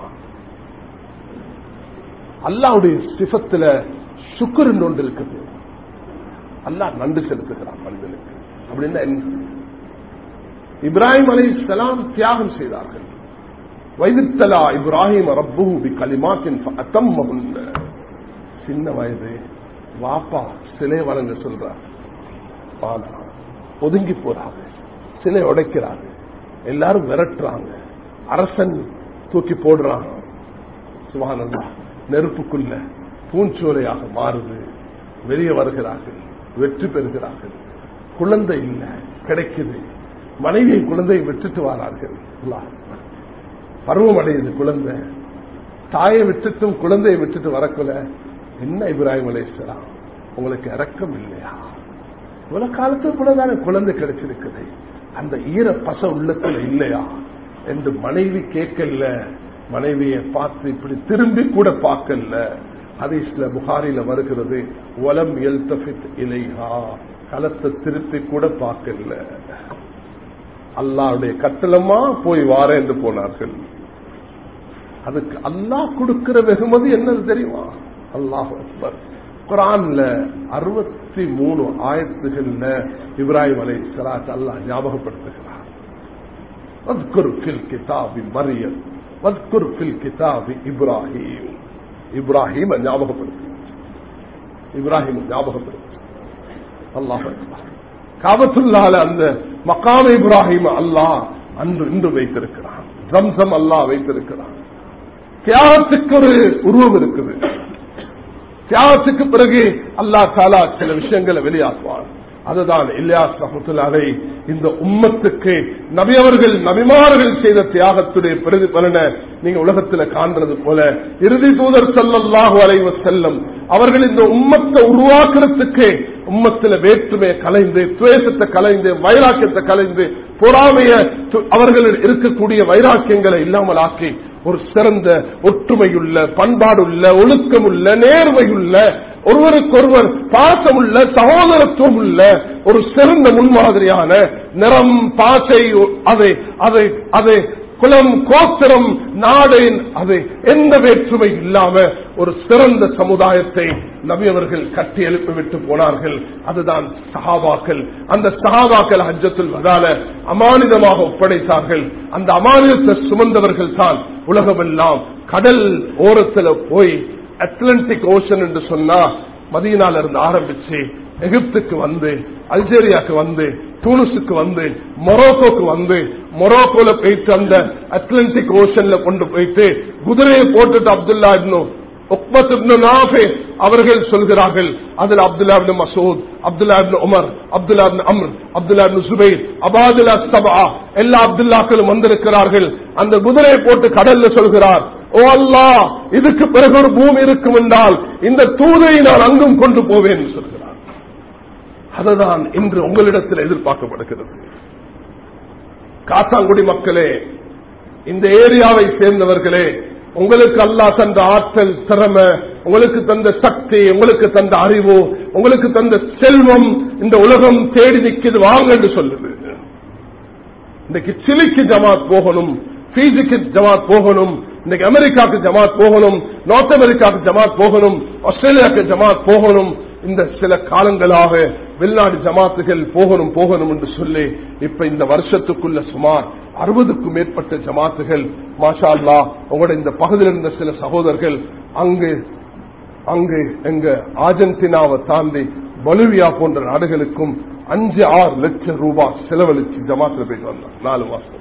அல்லாவுடைய சிபத்துல சுக்கர் ஒன்று இருக்குது அல்லாஹ் நன்றி செலுத்துகிறான் மனிதனுக்கு அப்படின்னா இப்ராஹிம் அலி இஸ்லாம் தியாகம் செய்தார்கள் வைதித்தலா இப்ராஹிம் ரப்பு பி கலிமாத்தின் சின்ன வயது வாப்பா சிலை வழங்க சொல்றார் ஆனா ஒதுங்கி போறாங்க சிலை உடைக்கிறாங்க எல்லாரும் விரட்டுறாங்க அரசன் தூக்கி போடுறான் சுபானந்தா நெருப்புக்குள்ள பூஞ்சோலையாக மாறுது வெளியே வருகிறார்கள் வெற்றி பெறுகிறார்கள் குழந்தை இல்ல கிடைக்குது மனைவியை குழந்தையை விட்டுட்டு வரார்கள் பருவம் அடையுது குழந்தை தாயை விட்டுட்டும் குழந்தையை விட்டுட்டு வரக்குள்ள என்ன இப்ராஹிம் அலேஸ்வரம் உங்களுக்கு இறக்கம் இல்லையா இவ்வளவு காலத்துக்கு கூட தானே குழந்தை கிடைச்சிருக்குது அந்த ஈர பச உள்ளத்துல இல்லையா என்று மனைவி கேட்கல மனைவியை பார்த்து இப்படி திரும்பி கூட பார்க்கல ஹதீஸ்ல புகாரில வருகிறது ஒலம் எல்தபித் இலைஹா களத்தை திருப்பி கூட பார்க்கல அல்லாவுடைய கட்டளமா போய் வார என்று போனார்கள் அதுக்கு அல்லாஹ் கொடுக்கிற வெகுமதி என்னது தெரியுமா அல்லாஹ் அக்பர் குரான்ல அறுபத்தி மூணு ஆயத்துகள்ல இப்ராஹிம் அலை சலாத் அல்லாஹ் ஞாபகப்படுத்துகிறார் கிதாபி மரியம் கிதாபி இப்ராஹிம் இப்ராஹிம் ஞாபகப்படுத்து இப்ராஹிம் ஞாபகப்படுத்து அல்லாஹ் காபத்துள்ளால அந்த மக்காம இப்ராஹிம் அல்லாஹ் அன்று இன்று வைத்திருக்கிறான் ஜம்சம் அல்லாஹ் வைத்திருக்கிறான் தியாகத்துக்கு ஒரு உருவம் இருக்குது தியாகத்துக்கு பிறகு அல்லா தாலா சில விஷயங்களை வெளியாக்குவான் அதுதான் இல்லியாஸ் ரஹத்துல்லாவை இந்த உம்மத்துக்கு நபியவர்கள் நபிமார்கள் செய்த தியாகத்துடைய பிரதிபலனை நீங்க உலகத்துல காண்றது போல இறுதி தூதர் செல்லல்லாஹு அலைவ செல்லம் அவர்கள் இந்த உம்மத்தை உருவாக்குறதுக்கு உம்மத்துல வேற்றுமையை கலைந்து துவேஷத்தை கலைந்து வைராக்கியத்தை கலைந்து பொறாமைய அவர்கள் இருக்கக்கூடிய வைராக்கியங்களை இல்லாமல் ஆக்கி ஒரு சிறந்த ஒற்றுமையுள்ள பண்பாடுள்ள ஒழுக்கமுள்ள நேர்மையுள்ள ஒருவருக்கொருவர் பாசமுள்ள சகோதரத்துவம் உள்ள ஒரு சிறந்த முன்மாதிரியான நிறம் பாசை அதை அதை அதை குலம் கோத்திரம் நாடு அது எந்த வேற்றுமை இல்லாம ஒரு சிறந்த சமுதாயத்தை நபியவர்கள் கட்டி எழுப்பிவிட்டு போனார்கள் அதுதான் சஹாபாக்கள் அந்த சஹாபாக்கள் ஹஜ்ஜத்துல் வதால அமானிதமாக ஒப்படைத்தார்கள் அந்த அமானிதத்தை சுமந்தவர்கள் தான் உலகமெல்லாம் கடல் ஓரத்தில் போய் அட்லாண்டிக் ஓஷன் என்று சொன்னா மதியனால இருந்து ஆரம்பிச்சு எகிப்துக்கு வந்து அல்ஜேரியாவுக்கு வந்து டூனிஸுக்கு வந்து மொரோக்கோக்கு வந்து மொரோக்கோல போயிட்டு அந்த அட்லாண்டிக் ஓஷன்ல கொண்டு போயிட்டு குதிரையை போட்டுட்டு அப்துல்லா இப்னு உக்மத் இப்னு நாஃபி அவர்கள் சொல்கிறார்கள் அதில் Abdullah ibn Masud Abdullah ibn Umar Abdullah ibn Amr Abdullah ibn Zubair அபாதுல்லா சபா எல்லா அப்துல்லாக்களும் வந்திருக்கிறார்கள் அந்த குதிரையை போட்டு கடல்ல சொல்கிறார் ஓ அல்லா இதுக்கு பிறகு ஒரு பூமி இருக்கும் என்றால் இந்த தூதை நான் அங்கும் கொண்டு போவேன் என்று சொல்கிறார் அதுதான் இன்று உங்களிடத்தில் எதிர்பார்க்கப்படுகிறது காத்தாங்குடி மக்களே இந்த ஏரியாவை சேர்ந்தவர்களே உங்களுக்கு அல்லாஹ் தந்த ஆற்றல் திறமை உங்களுக்கு தந்த சக்தி உங்களுக்கு தந்த அறிவு உங்களுக்கு தந்த செல்வம் இந்த உலகம் தேடி நிற்கிறது வாங்க என்று சொல்லுது இன்னைக்கு சிலிக்கு ஜமாத் போகணும் பீஜிக்கு ஜமாத் போகணும் இன்னைக்கு அமெரிக்காவுக்கு ஜமாத் போகணும் நார்த் அமெரிக்காவுக்கு ஜமாத் போகணும் ஆஸ்திரேலியாவுக்கு ஜமாத் போகணும் இந்த சில காலங்களாக வெளிநாடு ஜமாத்துகள் போகணும் போகணும் என்று சொல்லி இப்ப இந்த வருஷத்துக்குள்ள சுமார் அறுபதுக்கும் மேற்பட்ட ஜமாத்துகள் மாஷா அல்லா உங்களோட இந்த பகுதியில் இருந்த சில சகோதரர்கள் அங்கு அங்கு எங்க ஆர்ஜென்டினாவை தாண்டி பொலிவியா போன்ற நாடுகளுக்கும் அஞ்சு ஆறு லட்சம் ரூபாய் செலவழிச்சு ஜமாத்துல போயிட்டு வந்தாங்க நாலு மாசம்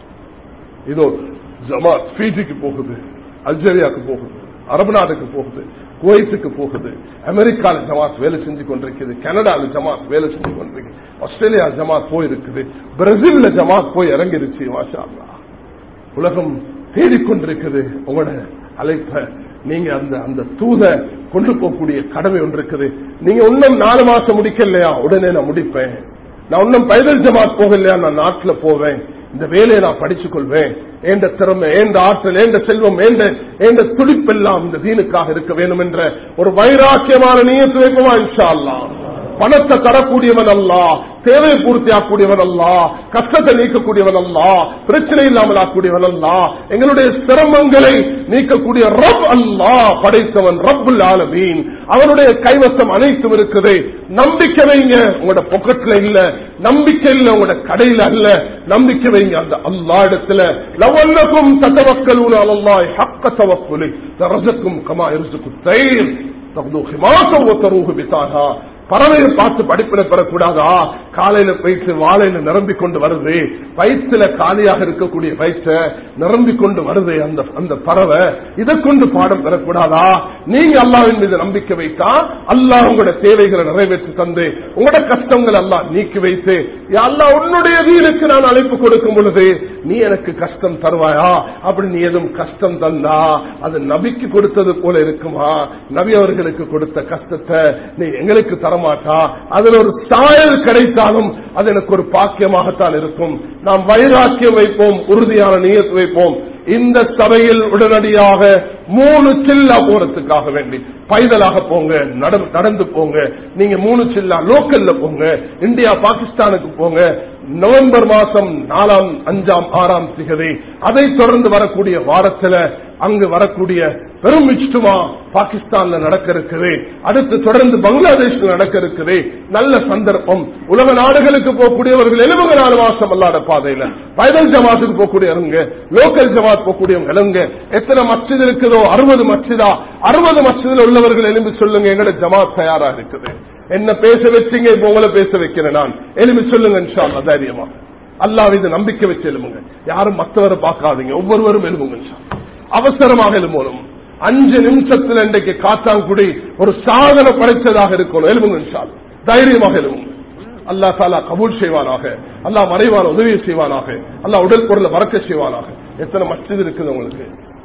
இதோ ஜமாத் ஃபீஜிக்கு போகுது அல்ஜேரியாவுக்கு போகுது அரபு நாடுக்கு போகுது குவைத்துக்கு போகுது அமெரிக்கால ஜமாத் வேலை செஞ்சு கொண்டிருக்குது கனடால ஜமாத் வேலை செஞ்சு கொண்டிருக்கு ஆஸ்திரேலியா ஜமாத் போயிருக்குது பிரேசில்ல ஜமாத் போய் இறங்கிருச்சு மாஷா அல்லாஹ். உலகம் தேடிக்கொண்டிருக்குது உங்களோட அழைப்ப நீங்க அந்த அந்த தூத கொண்டு போகக்கூடிய கடமை ஒன்று இருக்குது நீங்க இன்னும் நாலு மாசம் முடிக்கலையா உடனே நான் முடிப்பேன் நான் இன்னும் பைதல் ஜமாத் போகலையா நான் நாட்டுல போவேன் இந்த வேலையை நான் படிச்சுக் கொள்வேன் ஏண்ட திறமை ஏண்ட ஆற்றல் ஏண்ட செல்வம் ஏண்ட ஏண்ட துடிப்பெல்லாம் இந்த தீனுக்காக இருக்க வேண்டும் என்ற ஒரு வைராக்கியமான நீயத்து வைப்போமா இன்ஷா அல்லாஹ் பணத்தை தரக்கூடியவன் அல்ல தேவை பூர்த்தி ஆக்கூடியவன் அல்ல கஷ்டத்தை நீக்கக்கூடியவன் அல்ல பிரச்சனை இல்லாமல் ஆக்கூடியவன் அல்ல எங்களுடைய சிரமங்களை நீக்கக்கூடிய ரப் அல்லா படைத்தவன் ரப்புல் ஆலமீன் அவனுடைய கைவசம் அனைத்தும் இருக்குது நம்பிக்கை வைங்க உங்களோட பொக்கெட்ல இல்ல நம்பிக்கை இல்ல உங்களோட கடையில அல்ல நம்பிக்கை வைங்க அந்த அல்லா இடத்துல லவல்லக்கும் தத்தவக்கலூன அல்லாஹ் ஹக்க தவக்குலி தரசக்கும் கமா இருசுக்கு தயிர் தகுது ஹிமாசம் ஒத்தரூகு பித்தாகா பறவையை பார்த்து படிப்பின பெறக்கூடாதா காலையில போயிட்டு வாழையில நிரம்பிக் கொண்டு வருது வயிற்றுல காலியாக இருக்கக்கூடிய வயிற்ற நிரம்பிக் கொண்டு வருது அந்த அந்த பறவை இதை கொண்டு பாடம் பெறக்கூடாதா நீங்க அல்லாவின் மீது நம்பிக்கை வைத்தா அல்லாஹ் உங்களோட தேவைகளை நிறைவேற்றி தந்து உங்களோட கஷ்டங்கள் அல்லாஹ் நீக்கி வைத்து யா அல்லாஹ் உன்னுடைய வீலுக்கு நான் அழைப்பு கொடுக்கும் பொழுது நீ எனக்கு கஷ்டம் தருவாயா அப்படி நீ எதுவும் கஷ்டம் தந்தா அது நபிக்கு கொடுத்தது போல இருக்குமா நபி அவர்களுக்கு கொடுத்த கஷ்டத்தை நீ எங்களுக்கு தரமாட்டா அதில் ஒரு சாயல் கிடைத்தாலும் அது எனக்கு ஒரு பாக்கியமாகத்தான் இருக்கும் நாம் வைராக்கியம் வைப்போம் உறுதியான நீயத்து வைப்போம் இந்த சபையில் உடனடியாக மூணு சில்லா போறதுக்காக வேண்டி பைதலாக போங்க நட- நடந்து போங்க நீங்க மூணு சில்லா லோக்கல்ல போங்க இந்தியா பாகிஸ்தானுக்கு போங்க நவம்பர் மாசம் நாலாம் அஞ்சாம் ஆறாம் திகதி அதை தொடர்ந்து வரக்கூடிய வாரத்துல அங்கு வரக்கூடிய பெரும் இஷ்டுமா பாகிஸ்தான்ல நடக்க இருக்குது அடுத்து தொடர்ந்து பங்களாதேஷ்ல நடக்க இருக்குது நல்ல சந்தர்ப்பம் உலக நாடுகளுக்கு போகக்கூடியவர்கள் எழுபது நாலு மாசம் அல்லாத பாதையில பைதல் ஜமாத்துக்கு போகக்கூடியவங்க லோக்கல் ஜமாத் போகக்கூடியவங்க எழுங்க எத்தனை மஸ்ஜித் இருக்குதோ அறுபது மஸ்ஜிதா அறுபது மஸ்ஜிதில் உள்ளவர்கள் எழும்பி சொல்லுங்க எங்களோட ஜமாத் தயாரா இருக்குது என்ன பேச வச்சீங்க இப்ப உங்களை பேச வைக்கிறேன் நான் எழுப்பி சொல்லுங்க இன்ஷா அல்லாஹ் தைரியமா அல்லாஹ் இது நம்பிக்கை வச்சு எழுமுங்க யாரும் மற்றவரை பார்க்காதீங்க ஒவ்வொருவரும் எழுமுங்க இன்ஷா அல்லாஹ். அவசரமாக எழுமணும் அஞ்சு நிமிஷத்துல இன்றைக்கு காத்தாங்குடி ஒரு சாதனை படைத்ததாக இருக்கணும் எழுமுங்க இன்ஷா அல்லாஹ். தைரியமாக எழுமுங்க அல்லா தாலா கபூல் செய்வானாக அல்லா மறைவான உதவி செய்வானாக அல்லா உடல் பொருளை மறக்க செய்வானாக எத்தனை மஸ்ஜித் இருக்குது உங்களுக்கு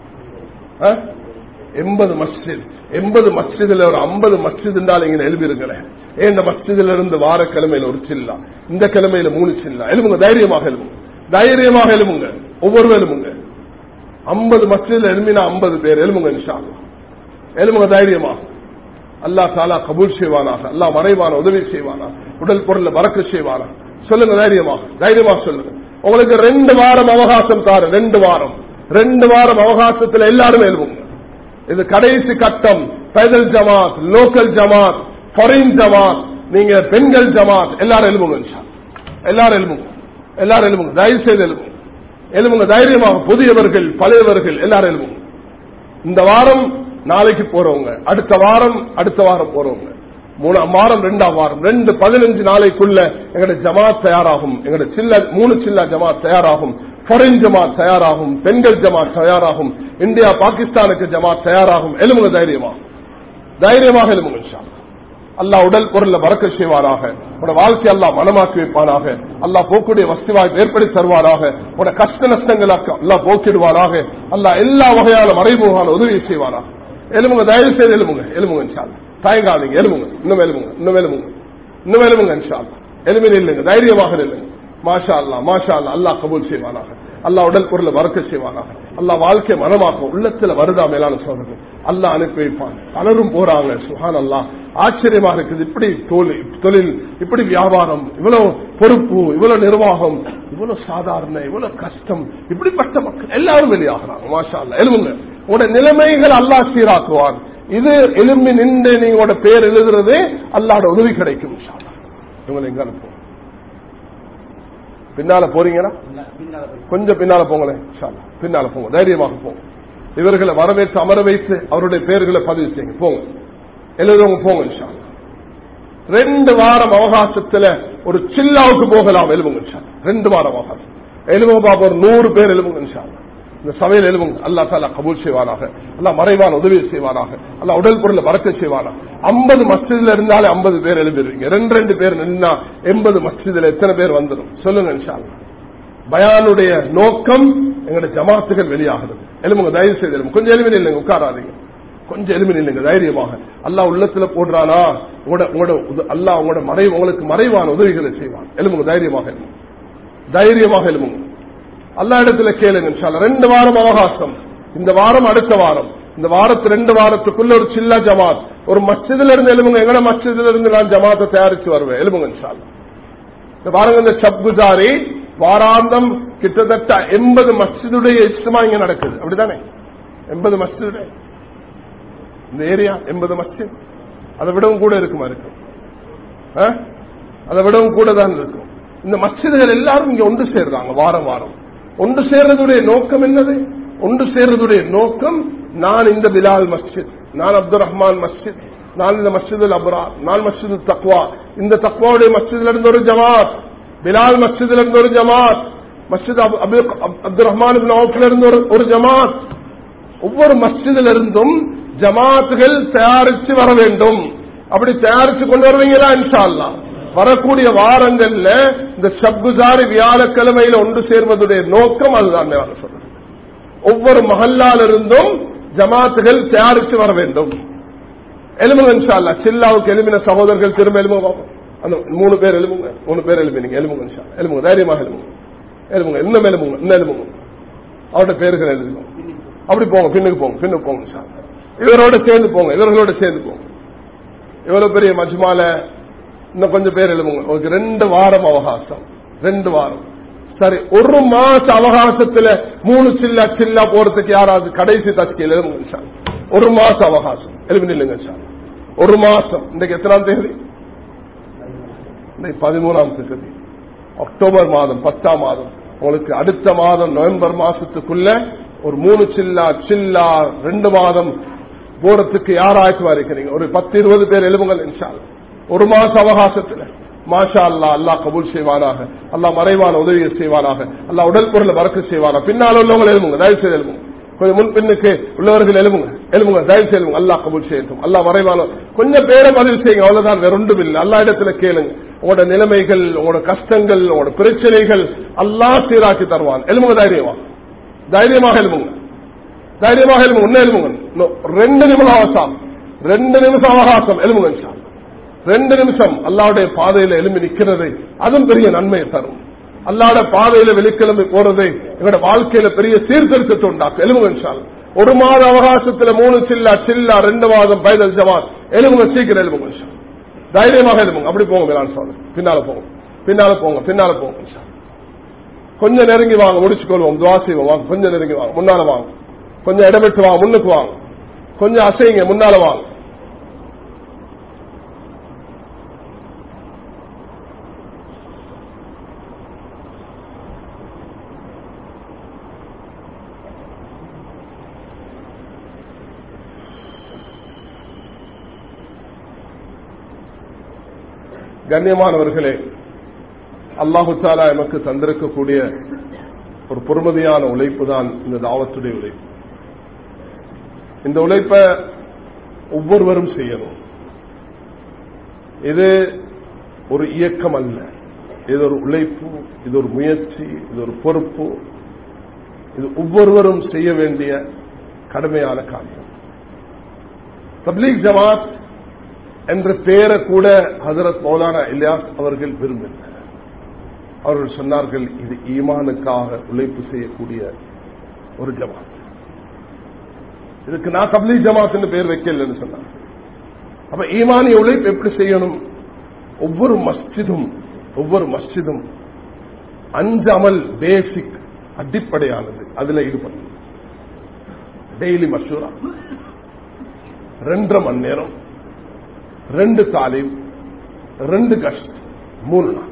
எண்பது மஸ்ஜித் எண்பது மஸ்ஜிதுல ஒரு ஐம்பது மஸ்ஜித் இருந்தால் இங்க எழுப்பிருக்கிறேன் ஏன் இந்த மஸ்ஜிதுல இருந்து வார கிழமையில ஒரு சில்லா இந்த கிழமையில மூணு சில்லா எழுமுங்க தைரியமாக எழுமுங்க தைரியமாக எழுமுங்க ஒவ்வொரு எழுமுங்க ஐம்பது மஸ்ஜிதுல எழுமினா ஐம்பது பேர் எழுமுங்க இன்ஷா அல்லாஹ். எழுமுங்க தைரியமாக அல்லா தாலா கபூல் செய்வானாக அல்லா மறைவான உதவி செய்வானா உடல் பொருளை மறக்க செய்வானா சொல்லுங்க தைரியமாக தைரியமாக சொல்லுங்க உங்களுக்கு ரெண்டு வாரம் அவகாசம் தாரு ரெண்டு வாரம் ரெண்டு வாரம் அவகாசத்துல எல்லாரும் எழுவுங்க இது கடைசி கட்டம் பைதல் ஜமாத் லோக்கல் ஜமாத் ஃபாரின் ஜமாத் நீங்க பெண்கள் ஜமாத் எல்லாரும் எழுவுங்க இன்ஷா அல்லாஹ். எல்லாரும் எழுவுங்க எல்லாரும் எழுவுங்க தயவு செய்து எழுவுங்க எழுவுங்க தைரியமாக புதியவர்கள் பழையவர்கள் எல்லாரும் எழுவுங்க இந்த வாரம் நாளைக்கு போறவங்க அடுத்த வாரம் அடுத்த வாரம் போறவங்க மூணாம் வாரம் ரெண்டாம் வாரம் ரெண்டு பதினஞ்சு நாளைக்குள்ள எங்களுடைய ஜமாத் தயாராகும் எங்களுடைய சில்ல மூணு சில்லா ஜமாத் தயாராகும் ஃபாரின் ஜமாத் தயாராகும் பெண்கள் ஜமாத் தயாராகும் இந்தியா பாகிஸ்தானுக்கு ஜமாத் தயாராகும் எலும்புங்க தைரியமா தைரியமாக எலும்புங்க இன்ஷா அல்லாஹ். அல்லாஹ் உடல் பொருள்ல வரக்க செய்வாராக உன வாழ்க்கை அல்லாஹ் மனமாக்கி வைப்பானாக அல்லாஹ் போக்குடைய வசதிவாய்ப்பு ஏற்படுத்தி தருவாராக உன கஷ்ட நஷ்டங்களை அல்லாஹ் போக்கிடுவாராக அல்லாஹ் எல்லா வகையான மறைமுகமான உதவி செய்வாராக எலும்புங்க தயவு செய்து எலும்புங்க எலும்புங்க இன்ஷா அல்லாஹ். தயங்காதீங்க எலும்புங்க இன்னும் எலும்புங்க இன்னும் எலும்புங்க இன்னும் எலும்புங்க இன்ஷா அல்லாஹ். எலும்பி நில்லுங்க தைரியமாக நில்லுங்க மாஷா அல்லா மாஷா அல்லா அல்லாஹ் கபூல் செய்வானாக அல்லாஹ் உடல் பொருளை வரக்க செய்வானாக அல்லாஹ் வாழ்க்கை மனமாக்கும் உள்ளத்துல வருதா மேலான சோதனை அல்லாஹ் அனுப்பி வைப்பான் பலரும் போறாங்க சுஹான் அல்லாஹ் ஆச்சரியமா இருக்குது இப்படி தொழில் தொழில் இப்படி வியாபாரம் இவ்வளவு பொறுப்பு இவ்வளவு நிர்வாகம் இவ்வளவு சாதாரண இவ்வளவு கஷ்டம் இப்படிப்பட்ட மக்கள் எல்லாரும் வெளியாகிறாங்க மாஷா அல்லா எழுவுங்க உங்களோட நிலைமைகள் அல்லாஹ் சீராக்குவான் இது எலும்பி நின்று நீங்களோட பேர் எழுதுறது அல்லாட உதவி கிடைக்கும் இன்ஷா அல்லாஹ். இவங்களை எங்க அனுப்புவோம் பின்னால போறீங்கன்னா கொஞ்சம் பின்னால போங்களேன் இன்ஷா அல்லாஹ். பின்னால போங்க தைரியமாக போங்க இவர்களை வரவேற்று அமர வைத்து அவருடைய பெயர்களை பதிவு செய்யுங்க போங்க எழுதுறவங்க போங்க இன்ஷா அல்லாஹ். ரெண்டு வாரம் அவகாசத்துல ஒரு சில்லாவுக்கு போகலாம் எலும்புங்க இன்ஷா அல்லாஹ். ரெண்டு வாரம் அவகாசம் எலும்புங்க பாப்பா ஒரு நூறு பேர் எலும்புங்க இன்ஷா அல்லாஹ். இந்த சபையில் எழுவுங்க அல்லா தாலா கபூல் செய்வாராக அல்லா மறைவான உதவி செய்வாராக அல்லா உடல் பொருளை வரக்க செய்வாராக ஐம்பது மஸ்ஜிதுல இருந்தாலே ஐம்பது பேர் எழுப்பிடுவீங்க ரெண்டு ரெண்டு பேர் நின்னா எண்பது மஸ்ஜிதுல எத்தனை பேர் வந்துடும் சொல்லுங்க இன்ஷா அல்லாஹ். பயானுடைய நோக்கம் எங்களுடைய ஜமாத்துகள் வெளியாகிறது எலும்புங்க தயவு செய்து எலும்பு கொஞ்சம் எலும்பி இல்லைங்க உட்காராதீங்க கொஞ்சம் எலும்பி இல்லைங்க தைரியமாக அல்லாஹ் உள்ளத்துல போடுறானா உங்களோட உங்களோட உத- அல்லாஹ் உங்களோட மறை உங்களுக்கு மறைவான உதவிகளை செய்வான் எலும்புங்க தைரியமாக எலும்புங்க தைரியமாக எலும்புங்க அல்லா இடத்துல கேளுங்க இன்ஷா அல்லாஹ். ரெண்டு வாரம் அவகாசம் இந்த வாரம் அடுத்த வாரம் இந்த வாரத்து ரெண்டு வாரத்துக்குள்ள ஒரு சில்லா ஜமாத் ஒரு மஸ்ஜிதுல இருந்து எலும்புங்க எங்கட மஸ்ஜிதுல இருந்து நான் ஜமாத்தை தயாரிச்சு வருவேன் எலும்புங்க இன்ஷா அல்லாஹ். இந்த பாருங்க இந்த சப்குஜாரி வாராந்தம் கிட்டத்தட்ட எண்பது மஸ்ஜிதுடைய இஷ்டமா இங்க நடக்குது அப்படிதானே எண்பது மஸ்ஜிதுடைய இந்த ஏரியா எண்பது மஸ்ஜித் அதை விடவும் கூட இருக்குமா இருக்கு ஆ? அதை விடவும் கூட தான் இருக்கும் இந்த மஸ்ஜிதுகள் எல்லாரும் இங்க ஒன்று சேர்றாங்க வாரம் வாரம் ஒன்று சேர்றதுடைய நோக்கம் என்னது ஒன்று சேர்றதுடைய நோக்கம் நான் இந்த பிலால் மஸ்ஜித் நான் அப்துல் ரஹ்மான் மஸ்ஜித் நான் இந்த மஸ்ஜிதுல் அப்ரா நான் மஸ்ஜிது தக்வா இந்த தக்வாவுடைய மஸ்ஜிதுல இருந்து ஒரு ஜமாத் பிலால் மஸ்ஜிதுல இருந்து ஒரு ஜமாத் மஸ்ஜித் அபு- அபு- அப்துல் ரஹ்மான் இப்னு அவுஃப்ல இருந்து ஒரு- ஒரு ஜமாத் ஒவ்வொரு மஸ்ஜிதில் இருந்தும் ஜமாத்துகள் தயாரிச்சு வர வேண்டும் அப்படி தயாரிச்சு கொண்டு வருவீங்களா இன்ஷா அல்லாஹ் வரக்கூடிய வாரங்கள்ல இந்த சப்குசாரி வியாழக்கிழமையில ஒன்று சேர்வதுடைய நோக்கம் அதுதான் நான் சொல்றேன் ஒவ்வொரு மஹல்லால இருந்தும் ஜமாத்துகள் தயாரிச்சு வர வேண்டும் எலும்புங்க இன்ஷா அல்லாஹ் சில்லாவுக்கு எலும்பின சகோதரர்கள் திரும்ப எலும்புங்க பார்ப்போம். அந்த மூணு பேர் எலும்புங்க மூணு பேர் எலும்பினீங்க எலும்புங்க இன்ஷா அல்லாஹ். எலும்புங்க தைரியமாக எலும்புங்க எலும்புங்க இன்னும் எலும்புங்க இன்னும் எலும்புங்க அவருடைய பேர்கள் எழுதுங்க அப்படி போங்க பின்னுக்கு போங்க பின்னுக்கு போங்க இன்ஷா அல்லாஹ். இவரோட சேர்ந்து போங்க இவர்களோட சேர்ந்து போங்க இவ்வளவு பெரிய மஜ்மால இன்னும் கொஞ்சம் பேர் எழுதுங்க உங்களுக்கு ரெண்டு வாரம் அவகாசம் ரெண்டு வாரம் சரி ஒரு மாச அவகாசத்துல மூணு சில்லா சில்லா போறதுக்கு யாராவது கடைசி தஸ்கையில் எழுதுங்க இன்ஷா அல்லாஹ். ஒரு மாச அவகாசம் எழுதி நில்லுங்க இன்ஷா அல்லாஹ். ஒரு மாசம் இன்னைக்கு எத்தனாம் தேதி இன்னைக்கு பதிமூணாம் தேதி அக்டோபர் மாதம் பத்தாம் மாதம் உங்களுக்கு அடுத்த மாதம் நவம்பர் மாசத்துக்குள்ள ஒரு மூணு சில்லா சில்லா ரெண்டு மாதம் போறதுக்கு யாராச்சும் இருக்கிறீங்க ஒரு பத்து இருபது பேர் எழுவுங்கள் இன்ஷா அல்லாஹ். ஒரு மாச அவகாசத்துல மாஷா அல்லா அல்லாஹ் கபூல் செய்வானாக அல்லாஹ் மறைவான உதவியை செய்வானாக அல்லாஹ் உடல் பொருளை வரக்க செய்வானா பின்னால் உள்ளவங்க எழுவுங்க தயவு செய்து எழுவுங்க கொஞ்சம் முன் பின்னுக்கு உள்ளவர்கள் எழுவுங்க எழுவுங்க தயவு செய்து எழுவுங்க அல்லாஹ் கபூல் செய்யட்டும் அல்லாஹ் மறைவான கொஞ்சம் பேரை பதில் செய்யுங்க அவ்வளவுதான் வேற ஒன்றும் இல்லை அல்லா இடத்துல கேளுங்க உங்களோட நிலைமைகள் உங்களோட கஷ்டங்கள் உங்களோட பிரச்சனைகள் அல்லாஹ் சீராக்கி தருவான் எழுமுங்க தைரியமா தைரியமாக எழுமுங்க தைரியமாக எழுமுங்க இன்னும் எழுமுங்க இன்னும் ரெண்டு நிமிஷம் அவகாசம் ரெண்டு நிமிஷம் அவகாசம் எழுமுங்க இன்ஷா அல்லாஹ். ரெண்டு நிமிஷம் அல்லாவுடைய பாதையில எழும்பி நிக்கிறது அதுவும் பெரிய நன்மையை தரும் அல்லாட பாதையில வெளிக்கிழமை போறது எங்களோட வாழ்க்கையில பெரிய சீர்திருத்தத்தை உண்டாக்கும் எழுமுங்க இன்ஷா அல்லாஹ். ஒரு மாத அவகாசத்துல மூணு சில்லா சில்லா ரெண்டு மாதம் பைதல் ஜமாத் எழுமுங்க சீக்கிரம் எழுமுங்க இன்ஷா அல்லாஹ். தைரியமாக எழுமுங்க அப்படி போங்க மேலான் சொல்ல பின்னால போங்க பின்னால போங்க பின்னால போங்க இன்ஷா அல்லாஹ். கொஞ்சம் நெருங்கி வாங்க முடிச்சுக்கொள்வோம் துவா செய்வோம் வாங்க கொஞ்சம் நெருங்கி வாங்க முன்னால வாங்க கொஞ்சம் இடமிட்டு வாங்க முன்னுக்கு வாங்க கொஞ்சம் அசைங்க முன்னால வாங்க கண்ணியமானவர்களே அல்லாஹு தாலா எமக்கு தந்திருக்கக்கூடிய ஒரு பொறுமதியான உழைப்பு தான் இந்த தாவத்துடைய உழைப்பு இந்த உழைப்பை ஒவ்வொருவரும் செய்யணும் இது ஒரு இயக்கம் அல்ல இது ஒரு உழைப்பு இது ஒரு முயற்சி இது ஒரு பொறுப்பு இது ஒவ்வொருவரும் செய்ய வேண்டிய கடுமையான காரியம் தப்லீக் ஜமாத் என்ற பெயரை கூட ஹசரத் மௌலானா இலியாஸ் அவர்கள் விரும்பினர் அவர்கள் சொன்னார்கள் இது ஈமானுக்காக உழைப்பு செய்யக்கூடிய ஒரு ஜமாத் இதுக்கு நான் தப்லீக் ஜமாத் என்று பெயர் வைக்கலன்னு சொன்னாங்க அப்ப ஈமானிய உழைப்பு எப்படி செய்யணும் ஒவ்வொரு மஸ்ஜிதும் ஒவ்வொரு மஸ்ஜிதும் அஞ்சு அமல் பேசிக் அடிப்படையானது அதுல ஈடுபடும் டெய்லி மசூரா ரெண்டரை மணி நேரம் ரெண்டு தாலீம் ரெண்டு கஷ்ட் மூணு நாள்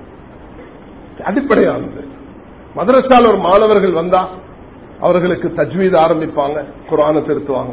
அடிப்படையானது மதரசால் ஒரு மாணவர்கள் வந்தா அவர்களுக்கு தஜ்வீத் ஆரம்பிப்பாங்க குரானை திருத்துவாங்க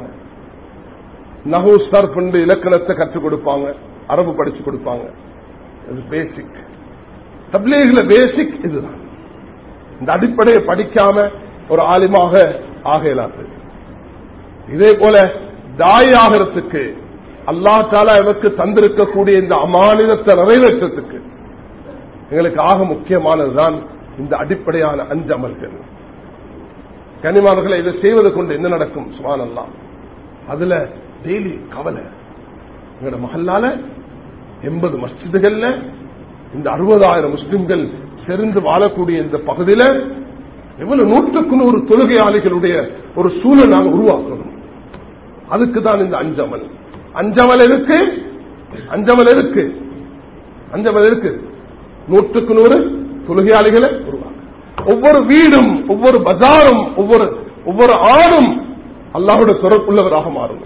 நகு சர்ஃப் இலக்கணத்தை கற்றுக் கொடுப்பாங்க அரபு படிச்சு கொடுப்பாங்க இது பேசிக் தப்லீக்ல பேசிக் இதுதான் இந்த அடிப்படையை படிக்காம ஒரு ஆலிமாக ஆக இயலாது இதே போல தாய் ஆகிறதுக்கு அல்லா தாலா எனக்கு தந்திருக்கக்கூடிய இந்த அமானிதத்தை நிறைவேற்றத்துக்கு எங்களுக்கு ஆக முக்கியமானதுதான் இந்த அடிப்படையான அஞ்சு அமல்கள் கனிமானர்களை இதை செய்வது கொண்டு என்ன நடக்கும் சுமானல்லாம் அதுல டெய்லி கவலை எங்களோட மகல்லால எண்பது மஸ்ஜிதுகள்ல இந்த அறுபதாயிரம் முஸ்லிம்கள் செறிந்து வாழக்கூடிய இந்த பகுதியில எவ்வளவு நூற்றுக்கு நூறு தொழுகையாளிகளுடைய ஒரு சூழல் நாங்கள் உருவாக்கணும் அதுக்கு தான் இந்த அஞ்சமல் அஞ்சமல் இருக்கு அஞ்சமல் இருக்கு அஞ்சமல் இருக்கு நூற்றுக்கு நூறு தொழுகையாளிகளை உருவாக்க ஒவ்வொரு வீடும் ஒவ்வொரு பஜாரும் ஒவ்வொரு ஒவ்வொரு ஆணும் அல்லாஹுடைய தொடர்புள்ளவராக மாறும்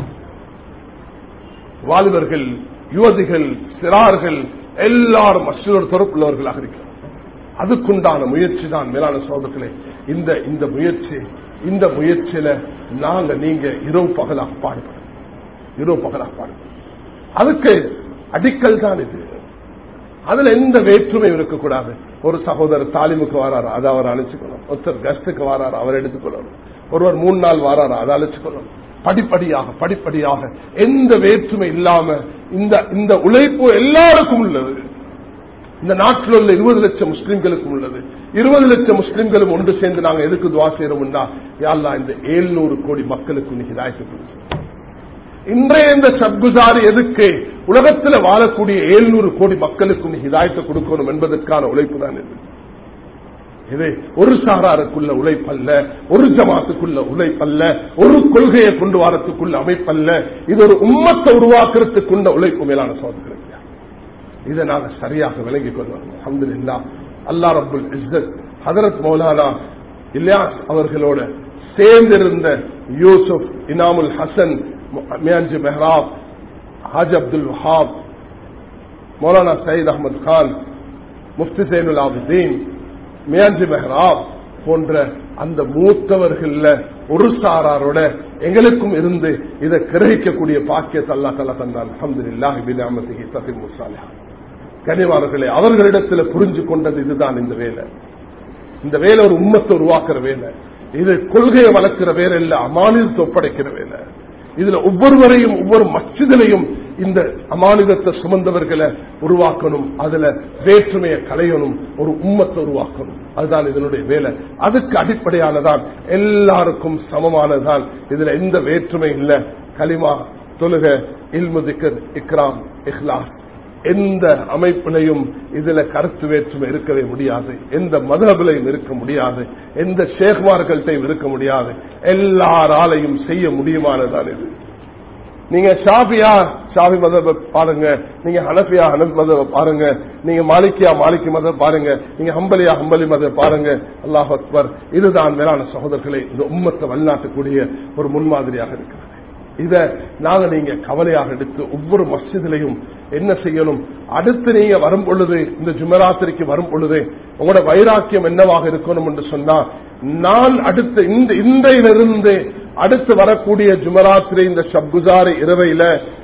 வாலிபர்கள் யுவதிகள் சிறார்கள் எல்லாரும் மற்றொரு தொடர்புள்ளவர்களாக இருக்கிறார் அதுக்குண்டான முயற்சி தான் மேலான சோதர்களே இந்த இந்த முயற்சி இந்த முயற்சியில நாங்க நீங்க இரவு பகலாக பாடுபடும் இரவு பகலாக பாடுபடும் அதுக்கு அடிக்கல் தான் இது அதுல எந்த வேற்றுமையும் இருக்கக்கூடாது ஒரு சகோதரர் தாலிமுக்கு வராரு அதை அவர் அழைச்சுக்கணும் ஒருத்தர் கஸ்டுக்கு வராரு அவர் எடுத்துக்கொள்ளணும் ஒருவர் மூணு நாள் வராரு அதை அழைச்சுக்கொள்ளணும் படிப்படியாக படிப்படியாக எந்த வேற்றுமை இல்லாம இந்த இந்த உழைப்பு எல்லாருக்கும் உள்ளது இந்த நாட்டில் உள்ள இருபது லட்சம் முஸ்லிம்களுக்கும் உள்ளது இருபது லட்சம் முஸ்லிம்களும் ஒன்று சேர்ந்து நாங்க எதுக்கு துவா செய்யறோம்னா யாழ்லா இந்த ஏழ்நூறு கோடி மக்களுக்கு நீ ஹிதாயத்து இன்றைய இந்த சப்குசாரி எதுக்கு உலகத்தில் வாழக்கூடிய ஏழ்நூறு கோடி மக்களுக்கும் நீ ஹிதாயத்தை கொடுக்கணும் என்பதற்கான உழைப்பு தான் இது இது ஒரு சாராருக்குள்ள உழைப்பல்ல ஒரு ஜமாத்துக்குள்ள உழைப்பல்ல ஒரு கொள்கையை கொண்டு வரத்துக்குள்ள அமைப்பல்ல இது ஒரு உம்மத்தை உருவாக்குறதுக்குள்ள உழைப்பு மேலான சோதனை இதை நாங்கள் சரியாக விளங்கிக் கொள்வோம் அஹமது இல்லா அல்லா ரபுல் இஸ்ஸத் ஹதரத் மௌலானா இலியாஸ் அவர்களோட சேர்ந்திருந்த யூசுப் இனாமுல் ஹசன் மியான்ஜி மெஹராப் ஹாஜ் அப்துல் வஹாப் மௌலானா சயீத் அஹமது கான் முஃப்தி சைனுல் ஆபிதீன் மியான்ஜி மெஹராப் போன்ற அந்த மூத்தவர்கள் ஒரு சாராரோட எங்களுக்கும் இருந்து இதை கிரகிக்கக்கூடிய பாக்கியத்தை அல்லா தலா தந்தான் அஹமதுல்லா பிலாமதி தபின் முசாலிஹா கனிவார்களே அவர்களிடத்தில் புரிஞ்சு கொண்டது இதுதான் இந்த வேலை இந்த வேலை ஒரு உம்மத்தை உருவாக்குற வேலை இது கொள்கையை வளர்க்கிற வேலை இல்ல அமானிதத்தை ஒப்படைக்கிற வேலை இதுல ஒவ்வொருவரையும் ஒவ்வொரு மச்சிதிலையும் இந்த அமானிதத்தை சுமந்தவர்களை உருவாக்கணும் அதுல வேற்றுமையை களையணும் ஒரு உம்மத்தை உருவாக்கணும் அதுதான் இதனுடைய வேலை அதுக்கு அடிப்படையானதான் எல்லாருக்கும் சமமானதான் இதுல எந்த வேற்றுமை இல்ல களிமா தொழுக இல்முதிக்கர் இக்ராம் இஹ்லாஸ் எந்த அமைப்பிலையும் இதுல கருத்து வேற்றுமை இருக்கவே முடியாது எந்த மதபிலையும் இருக்க முடியாது எந்த ஷேக்மார்கள்ட்டையும் இருக்க முடியாது எல்லாராலையும் செய்ய முடியுமானதான் இது நீங்க ஷாபியா ஷாபி மதப பாருங்க நீங்க ஹனஃபியா ஹனஃப் மதப பாருங்க நீங்க மாலிக்கியா மாலிக்கி மத பாருங்க நீங்க ஹம்பலியா ஹம்பலி மத பாருங்க அல்லாஹ் அக்பர் இதுதான் மேலான சகோதரர்களை இந்த உம்மத்தை வழிநாட்டக்கூடிய ஒரு முன்மாதிரியாக இருக்கிறது இத நாங்க நீங்க கவலையாக எடுத்து ஒவ்வொரு மஸ்ஜிதிலையும் என்ன செய்யணும் அடுத்து நீங்க வரும் பொழுது இந்த ஜுமராத்திரிக்கு வரும் பொழுது உங்களோட வைராக்கியம் என்னவாக இருக்கணும் என்று சொன்னா நான் அடுத்த இந்த இன்றையிலிருந்து அடுத்து வரக்கூடிய ஜுமராத்திரி இந்த ஷப்குசாரி இரவையில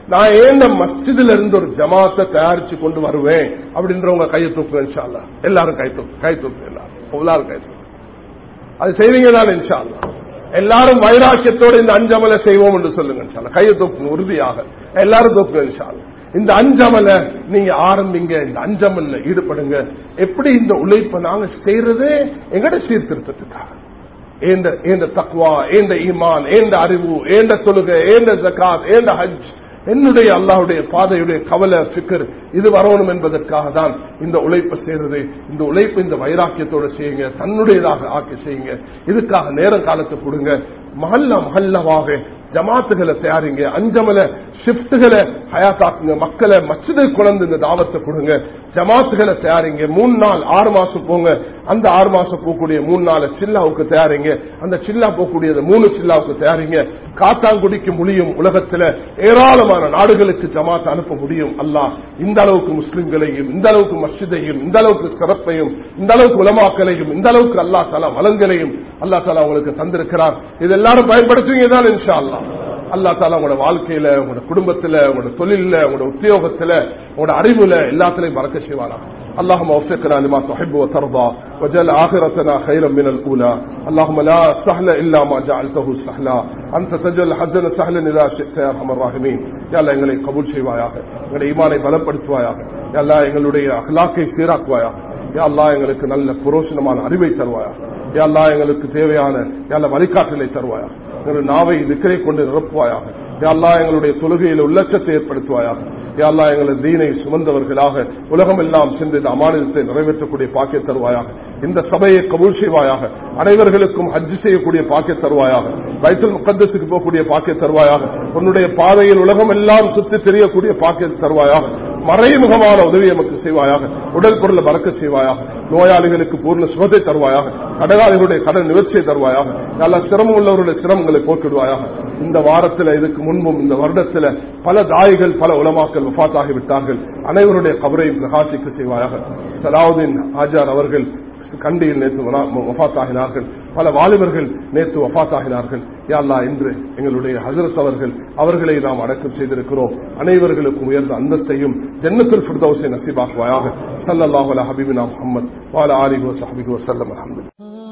நான் ஏன் மஸ்ஜிதுல இருந்து ஒரு ஜமாத்தை தயாரிச்சு கொண்டு வருவேன் அப்படின்றவங்க கையை தூக்குங்க இன்ஷா அல்லாஹ். எல்லாரும் கை தூக்கு கை தூக்கு எல்லாரும் எல்லாரும் கை தூக்கு அது செய்வீங்க தான் இன்ஷா அல்லாஹ். எல்லாரும் வைராக்கியத்தோடு இந்த அஞ்சமலை செய்வோம் என்று சொல்லுங்க இன்ஷா அல்லாஹ். கையை தூக்குங்க உறுதியாக எல்லாரும் தூக்குங்க இன்ஷா அல்லாஹ். இந்த அஞ்சமல நீங்க ஆரம்பிங்க இந்த அஞ்சமல்ல ஈடுபடுங்க எப்படி இந்த உழைப்பை நாங்க செய்யறதே எங்கட சீர்திருத்தத்துக்காக ஏந்த ஏந்த தக்வா ஏந்த ஈமான் ஏந்த அறிவு ஏந்த தொழுகை ஏந்த ஜக்காத் ஏந்த ஹஜ் என்னுடைய அல்லாஹ்வுடைய பாதையுடைய கவலை ஃபிக்கர் இது வரணும் என்பதற்காக தான் இந்த உழைப்பை செய்யறது இந்த உழைப்பு இந்த வைராக்கியத்தோட செய்யுங்க தன்னுடையதாக ஆக்கி செய்யுங்க இதுக்காக நேரம் காலத்தை கொடுங்க மஹல்ல மஹல்லவாக ஜமாத்துகளை தயாரிங்க அஞ்சமல ஷிப்டுகளை ஹயாத்தாக்குங்க மக்களை மஸ்ஜிதை குழந்து இந்த தாவத்தை கொடுங்க ஜமாத்துகளை தயாரிங்க மூணு நாள் ஆறு மாசம் போங்க அந்த ஆறு மாசம் போகக்கூடிய மூணு நாள் சில்லாவுக்கு தயாரிங்க அந்த சில்லா போகக்கூடியது மூணு சில்லாவுக்கு தயாரிங்க காத்தாங்குடிக்கு முடியும் உலகத்துல ஏராளமான நாடுகளுக்கு ஜமாத் அனுப்ப முடியும் அல்லாஹ் இந்த அளவுக்கு முஸ்லிம்களையும் இந்த அளவுக்கு மஸ்ஜிதையும் இந்த அளவுக்கு சிறப்பையும் இந்த அளவுக்கு உலமாக்களையும் இந்த அளவுக்கு அல்லா தலா வளங்களையும் அல்லா தலா உங்களுக்கு தந்திருக்கிறார் இது எல்லாரும் பயன்படுத்துவீங்க தான் இன்ஷா அல்லா அல்லா தாலா உங்களோட வாழ்க்கையில உங்களோட குடும்பத்துல உங்களோட தொழில உங்களோட உத்தியோகத்துல உங்களோட அறிவுல எல்லாத்திலையும் மறக்க செய்வாரா اللهم وفقنا لما تحب وترضى وجل آخرتنا خيرا من الأولى اللهم لا سهل إلا ما جعلته سهلا أنت تجعل حزن سهلا إذا شئت يا أرحم الراحمين يا الله எங்களை கபூல் செய்வாயாக எங்களுடைய ஈமானை பலப்படுத்துவாயாக யா அல்லாஹ் எங்களுடைய அகலாக்கை சீராக்குவாயாக யா அல்லாஹ் எங்களுக்கு நல்ல புரோஷனமான அறிவை தருவாயாக யா அல்லாஹ் எங்களுக்கு தேவையான யா அல்லாஹ் வழிகாட்டலை தருவாயாக எங்களுடைய நாவை விக்கரை கொண்டு நிரப்புவாயாக யா அல்லாஹ் எங்களுடைய தொழுகையில் உள்ளச்சத்தை ஏற்படுத்துவாயாக யா அல்லாஹ் எங்களது தீனை சுமந்தவர்களாக உலகம் எல்லாம் சென்று இந்த அமானிதத்தை நிறைவேற்றக்கூடிய பாக்கிய தருவாயாக இந்த சபையை கபூல் செய்வாயாக அனைவர்களுக்கும் ஹஜ் செய்யக்கூடிய பாக்கிய தருவாயாக பைத்துல் முகத்தஸுக்கு போகக்கூடிய பாக்கிய தருவாயாக உன்னுடைய பாதையில் உலகம் எல்லாம் சுத்தி தெரியக்கூடிய பாக்கிய தருவாயாக மறைமுகமான உதவி நமக்கு செய்வாயாக உடல் பொருளை மறக்க செய்வாயாக நோயாளிகளுக்கு பூர்ண சுகத்தை தருவாயாக கடனாளிகளுடைய கடன் நிவர்ச்சியை தருவாயாக நல்ல சிரமம் உள்ளவருடைய சிரமங்களை போக்கிடுவாயாக இந்த வாரத்தில் இதுக்கு முன்பும் இந்த வருடத்தில் பல தாய்கள் பல உலமாக்கள் வஃத்தாகி விட்டார்கள் அனைவருடைய கபரையும் பிரகாசிக்க செய்வாயாக சலாவுதீன் ஆஜார் அவர்கள் கண்டியில் நேற்று வஃத்தாகினார்கள் பல வாலிபர்கள் நேற்று வஃத்தாகினார்கள் யாழ்லா இன்று எங்களுடைய ஹசரத் அவர்கள் அவர்களை நாம் அடக்கம் செய்திருக்கிறோம் அனைவர்களுக்கும் உயர்ந்த அந்தத்தையும் ஜன்னத்துல் ஃபிர்தௌஸை நசீபாக்குவாயாக ஸல்லல்லாஹு அலா ஹபீபினா முஹம்மத் வஅலா ஆலிஹி வஸஹ்பிஹி வஸல்லம் அல்ஹம்துலில்லாஹ்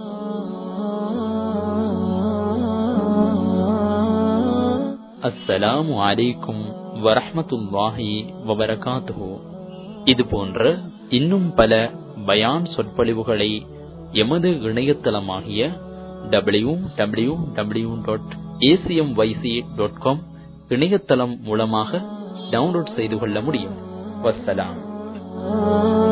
அஸ்ஸலாமு அலைக்கும் வரஹ்மத்துல்லாஹி வபரகாத்துஹு இது போன்ற இன்னும் பல பயான் சொற்பொழிவுகளை எமது இணையதளமாகிய W W W dot ACM YC dot com இணையதளம் மூலமாக டவுன்லோட் செய்து கொள்ள முடியும் வஸ்ஸலாம்